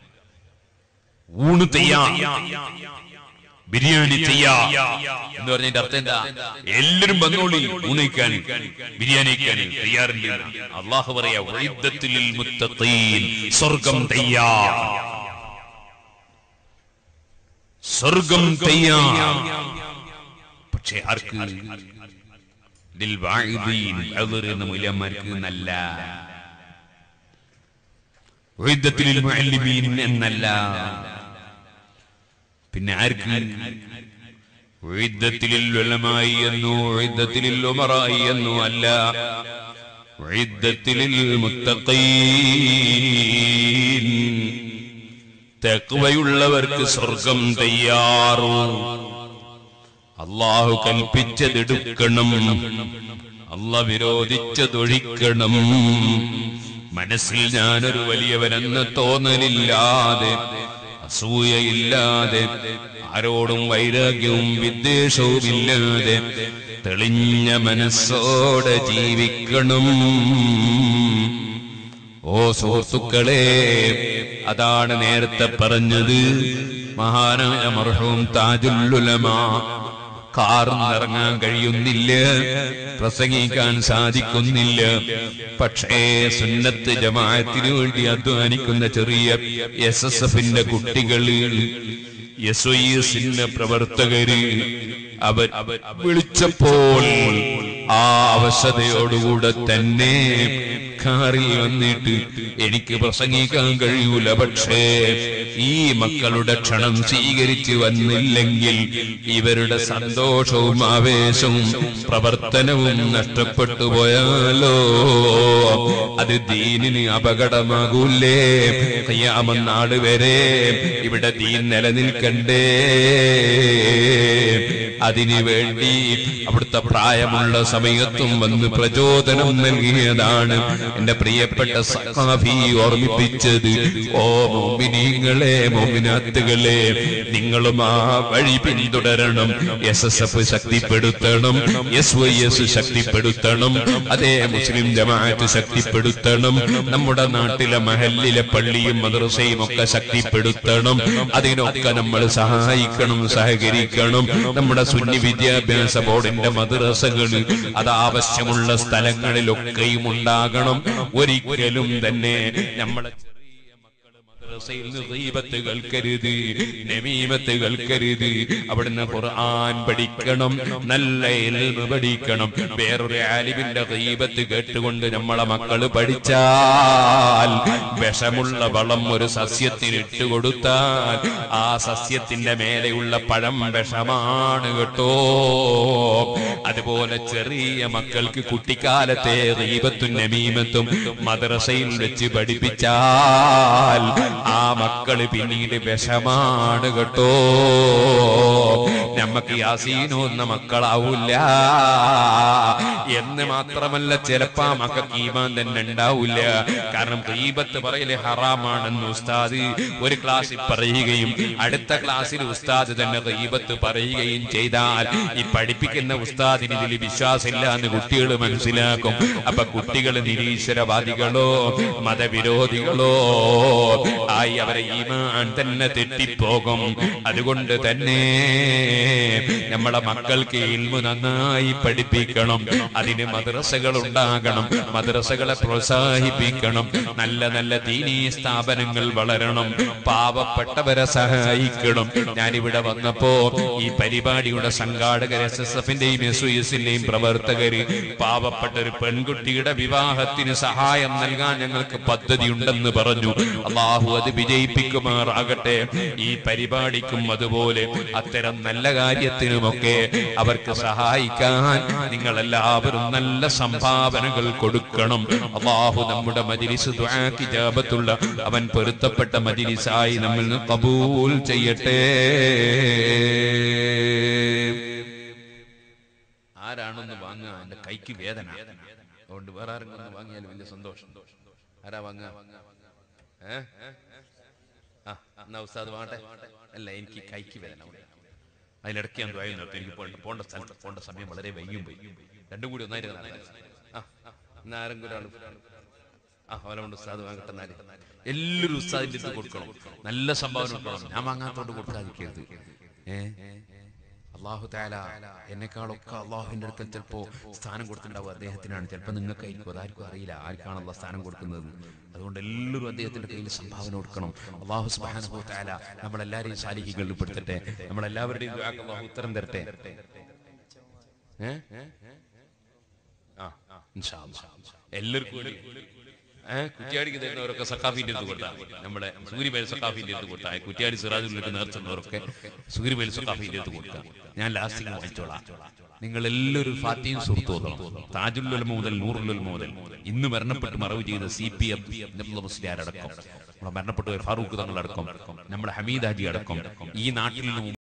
ഊണ് തയ്യാർ ബിരിയാണി തയ്യാർ എന്ന് പറഞ്ഞതിന്റെ അർത്ഥം എന്താ എല്ലാരും വന്നോളി ഊണിക്കാൻ ബിരിയാണി തയ്യാറുണ്ട് അള്ളാഹു പറയാ ഉഇദ്ദത്തിൽ മുത്തഖീൻ സ്വർഗം തയ്യാർ സ്വർഗം തയ്യാർ പക്ഷെ ആർക്ക് ലിൽ വാഇദീൻ, അദ്ർ എന്ന മൂല്യന്മാർക്ക് നല്ല ഉഇദ്ദത്തിൽ ലിൽ മുഅല്ലിമീൻ എന്നല്ല പിന്നെ ആർക്ക് ഉഇദ്ദത്തിൽ ഉലമായി എന്നോ ഉഇദ്ദത്തിൽ ഉമറായി എന്നോ അല്ല ഉഇദ്ദത്തിൽ മുത്തഖീൻ തെക്കുവയുള്ളവർക്ക് സ്വർഗം തയ്യാറു അള്ളാഹു കൽപ്പിച്ചതെടുക്കണം അല്ല വിരോധിച്ചതൊഴിക്കണം മനസ്സിൽ ഞാനൊരു വലിയവനെന്ന തോന്നലില്ലാതെ അസൂയയില്ലാതെ ആരോടും വൈരാഗ്യവും വിദ്വേഷവും ഇല്ലാതെ തെളിഞ്ഞ മനസ്സോടെ ജീവിക്കണം ഓ സുഹൃത്തുക്കളെ അതാണ് നേരത്തെ പറഞ്ഞത് മഹാനായ മർഹൂം താജുല്ലുലമാ കാർന്നിറങ്ങാൻ കഴിയുന്നില്ല പ്രസംഗിക്കാൻ സാധിക്കുന്നില്ല പക്ഷേ സുന്നത്ത് ജമാഅത്തിന് വേണ്ടി അധ്വാനിക്കുന്ന ചെറിയ എസ് എസ് എഫിന്റെ കുട്ടികള് എസ് ഒ എസിന്റെ പ്രവർത്തകര് അവർ വിളിച്ചപ്പോൾ ആ അവശതയോടുകൂടെ തന്നെ കാറിൽ വന്നിട്ട് എനിക്ക് പ്രസംഗിക്കാൻ കഴിയൂല പക്ഷേ ഈ മക്കളുടെ ക്ഷണം സ്വീകരിച്ചു വന്നില്ലെങ്കിൽ ഇവരുടെ സന്തോഷവും ആവേശവും പ്രവർത്തനവും നഷ്ടപ്പെട്ടു പോയാലോ അത് ദീനിന് അപകടമാകൂലേ കയ്യാമന്നാള് വരെ ഇവിടെ ദീൻ നിലനിൽക്കണ്ടേ അതിനു വേണ്ടി അവിടുത്തെ പ്രായമുള്ള സമയത്തും വന്ന് പ്രചോദനം നൽകിയതാണ് എന്റെ പ്രിയപ്പെട്ട സഖാഫി ഓർമ്മിപ്പിച്ചത് ഓ മോമിനീങ്ങളെ മോമിനാത്തുകളെ നിങ്ങളും ആ വഴി പിന്തുടരണം എസ് എസ് എഫ് ശക്തിപ്പെടുത്തണം എസ് വൈ എസ് ശക്തിപ്പെടുത്തണം അതേ മുസ്ലിം ജമാഅത്ത് ശക്തിപ്പെടുത്തണം നമ്മുടെ നാട്ടിലെ മഹല്ലിലെ പള്ളിയും മദ്രസയും ഒക്കെ ശക്തിപ്പെടുത്തണം അതിനൊക്കെ നമ്മൾ സഹായിക്കണം സഹകരിക്കണം നമ്മുടെ സുന്നി വിദ്യാഭ്യാസ ബോർഡിന്റെ മദ്രസകൾ അത് ആവശ്യമുള്ള സ്ഥലങ്ങളിലൊക്കെയും ഉണ്ടാകണം ഒരിക്കലും തന്നെ നമ്മളെ ചെറിയ മക്കള് മദ്രസയിൽ നിന്ന് ഗീബത്ത് കേൾക്കരുത് നമീമത്ത് കേൾക്കരുത് അവിടുന്ന് ഖുർആൻ പഠിക്കണം നല്ല ഇൽമ് പഠിക്കണം വേറൊരു ആലിമിന്റെ ഗീബത്ത് കേട്ടുകൊണ്ട് നമ്മളെ മക്കള് പഠിച്ചാൽ വിഷമുള്ള വളം ഒരു സസ്യത്തിന് ഇട്ടുകൊടുത്താൽ ആ സസ്യത്തിന്റെ മേലെയുള്ള പഴം വിഷമാണ് കേട്ടോ അതുപോലെ ചെറിയ മക്കൾക്ക് കുട്ടിക്കാലത്തെ ഗീബത്തും നമീമത്തും മദ്രസയിൽ വെച്ച് പഠിപ്പിച്ചാൽ ആ മക്കള് പിന്നീട് വിഷമാണ് കേട്ടോ നമ്മക്ക് യാസീനൊന്ന മക്കളാവൂല എന്ന് മാത്രമല്ല ചിലപ്പോ ആ മക്കൾക്ക് ഈമാൻ തന്നെ ഉണ്ടാവില്ല കാരണം ഗീബത്ത് പറയല് ഹറാമാണെന്ന് ഉസ്താദ് ഒരു ക്ലാസ്സിൽ പറയുകയും അടുത്ത ക്ലാസ്സിൽ ഉസ്താദ് തന്നെ ഗീബത്ത് പറയുകയും ചെയ്താൽ ഈ പഠിപ്പിക്കുന്ന ഉസ്താദിന് ഇതിൽ വിശ്വാസമില്ല എന്ന് കുട്ടികൾ മനസ്സിലാക്കും അപ്പൊ കുട്ടികൾ നിരീശ്വരവാദികളോ മതവിരോധികളോ ആയി അവരെ ഈമാൻ തന്നെ തെറ്റിപ്പോകും അതുകൊണ്ട് തന്നെ നമ്മളെ മക്കൾക്ക് ഇൽമു നന്നായി പഠിപ്പിക്കണം അതിന് മദ്രസകൾ ഉണ്ടാകണം മദ്രസകളെ പ്രോത്സാഹിപ്പിക്കണം നല്ല നല്ല ദീനീ സ്ഥാപനങ്ങൾ വളരണം പാവപ്പെട്ടവരെ സഹായിക്കണം ഞാനിവിടെ വന്നപ്പോ ഈ പരിപാടിയുടെ സംഘാടകർ എസ് എസ് എഫിന്റെയും എസ് എസിന്റെയും പ്രവർത്തകര് പാവപ്പെട്ട ഒരു പെൺകുട്ടിയുടെ വിവാഹത്തിന് സഹായം നൽകാൻ ഞങ്ങൾക്ക് പദ്ധതി ഉണ്ടെന്ന് പറഞ്ഞു അള്ളാഹു അത് വിജയിപ്പിക്കുമാറാകട്ടെ ഈ പരിപാടിക്കും അതുപോലെ അത്തരം നല്ല കാര്യത്തിനുമൊക്കെ അവർക്ക് സഹായിക്കാൻ നിങ്ങൾ എല്ലാവരും നല്ല സംഭാവനകൾ കൊടുക്കണം അള്ളാഹു നമ്മുടെ മജിലിസ് ജാപത്തുള്ള അവൻ പൊരുത്തപ്പെട്ട മജിലിസായി നമ്മിൽ നിന്ന് കബൂൽ ചെയ്യട്ടെ ആരാണൊന്ന് വാങ്ങുക എന്റെ കൈക്ക് വേദന അതുകൊണ്ട് വേറെ ആരെങ്കിലും ഒന്ന് വാങ്ങിയാൽ വലിയ സന്തോഷം ആരാ വാങ്ങുക ഏ? ആ എന്നാ ഉസ്താദ് വാട്ടെ അല്ല എനിക്ക് കൈക്ക് വേദന ഉണ്ട്. അതിനിടയ്ക്ക് ഞാൻ ദ്വയം നിർത്തി എനിക്ക് പോണ്ട പോണ്ട സ്ഥലത്ത് പോണ്ട സമയം വളരെ വൈകിയും പോയി രണ്ടും കൂടി ഒന്നായിട്ട് നടക്കാം. ആ എന്നാ ആരെങ്കിലും ഒരാൾ ആ ഓല കൊണ്ട് ഉസ്താദ് വാങ്ങട്ടെ എന്നാല് എല്ലാവരും ഉസ്താദിന്റെ അടുത്ത് കൊടുക്കണം നല്ല സംഭാവന കൊടുക്കണം ഞാൻ വാങ്ങാത്തോണ്ട് കൊടുക്കാതിരിക്കരുത് ഏ അള്ളാഹു താല എന്നെക്കാളൊക്കെ അള്ളാഹുവിന്റെ അടുക്കൽ ചിലപ്പോ സ്ഥാനം കൊടുത്തിട്ടുണ്ടാവും അദ്ദേഹത്തിനാണ് ചിലപ്പോൾ നിങ്ങൾക്ക് ആയിരിക്കും അതാർക്കും അറിയില്ല ആർക്കാണല്ലോ സ്ഥാനം കൊടുക്കുന്നത് അതുകൊണ്ട് എല്ലാവരും അദ്ദേഹത്തിന്റെ കയ്യിൽ സംഭാവന കൊടുക്കണം അള്ളാഹു സുബ്ഹാനഹു താല നമ്മളെല്ലാരെയും സാലിഹികളിൽ പെടുത്തട്ടെ നമ്മളെല്ലാവരുടെയും ദുആക്ക് അള്ളാഹു ഉത്തരം തരട്ടെ ഏ ആ ഇൻഷാ അല്ലാ. എല്ലാവർക്കും വേണ്ടി ഏ കുറ്റിയാടിക്ക് തരുന്നവരൊക്കെ സക്കാഫിന്റെ അടുത്ത് കൊടുത്താൽ മതി. നമ്മുടെ സൂര്യബേൽ സക്കാഫിന്റെ അടുത്ത് കൊടുത്താൽ കുറ്റിയാടി സിറാജുള്ളിലേക്ക് നേർച്ചുള്ളവരൊക്കെ സൂര്യബേൽ സക്കാഫിന്റെ അടുത്ത് കൊടുക്കാം ഞാൻ ലാസ്റ്റിങ് വായിച്ചോളാം നിങ്ങൾ എല്ലാവരും ഫാത്തിയും സുഹൃത്തു ഓതണം താജുല്ലുൽ മുതൽ നൂറുൽ മുതൽ ഇന്ന് മരണപ്പെട്ട് മറവ് ചെയ്ത സി പി എം മുസ്ലിയാരടക്കം നമ്മുടെ മരണപ്പെട്ടു പോയ ഫാറൂഖ് തങ്ങളടക്കം നമ്മുടെ ഹമീദ് ഹാജി അടക്കം ഈ നാട്ടിൽ നിന്ന്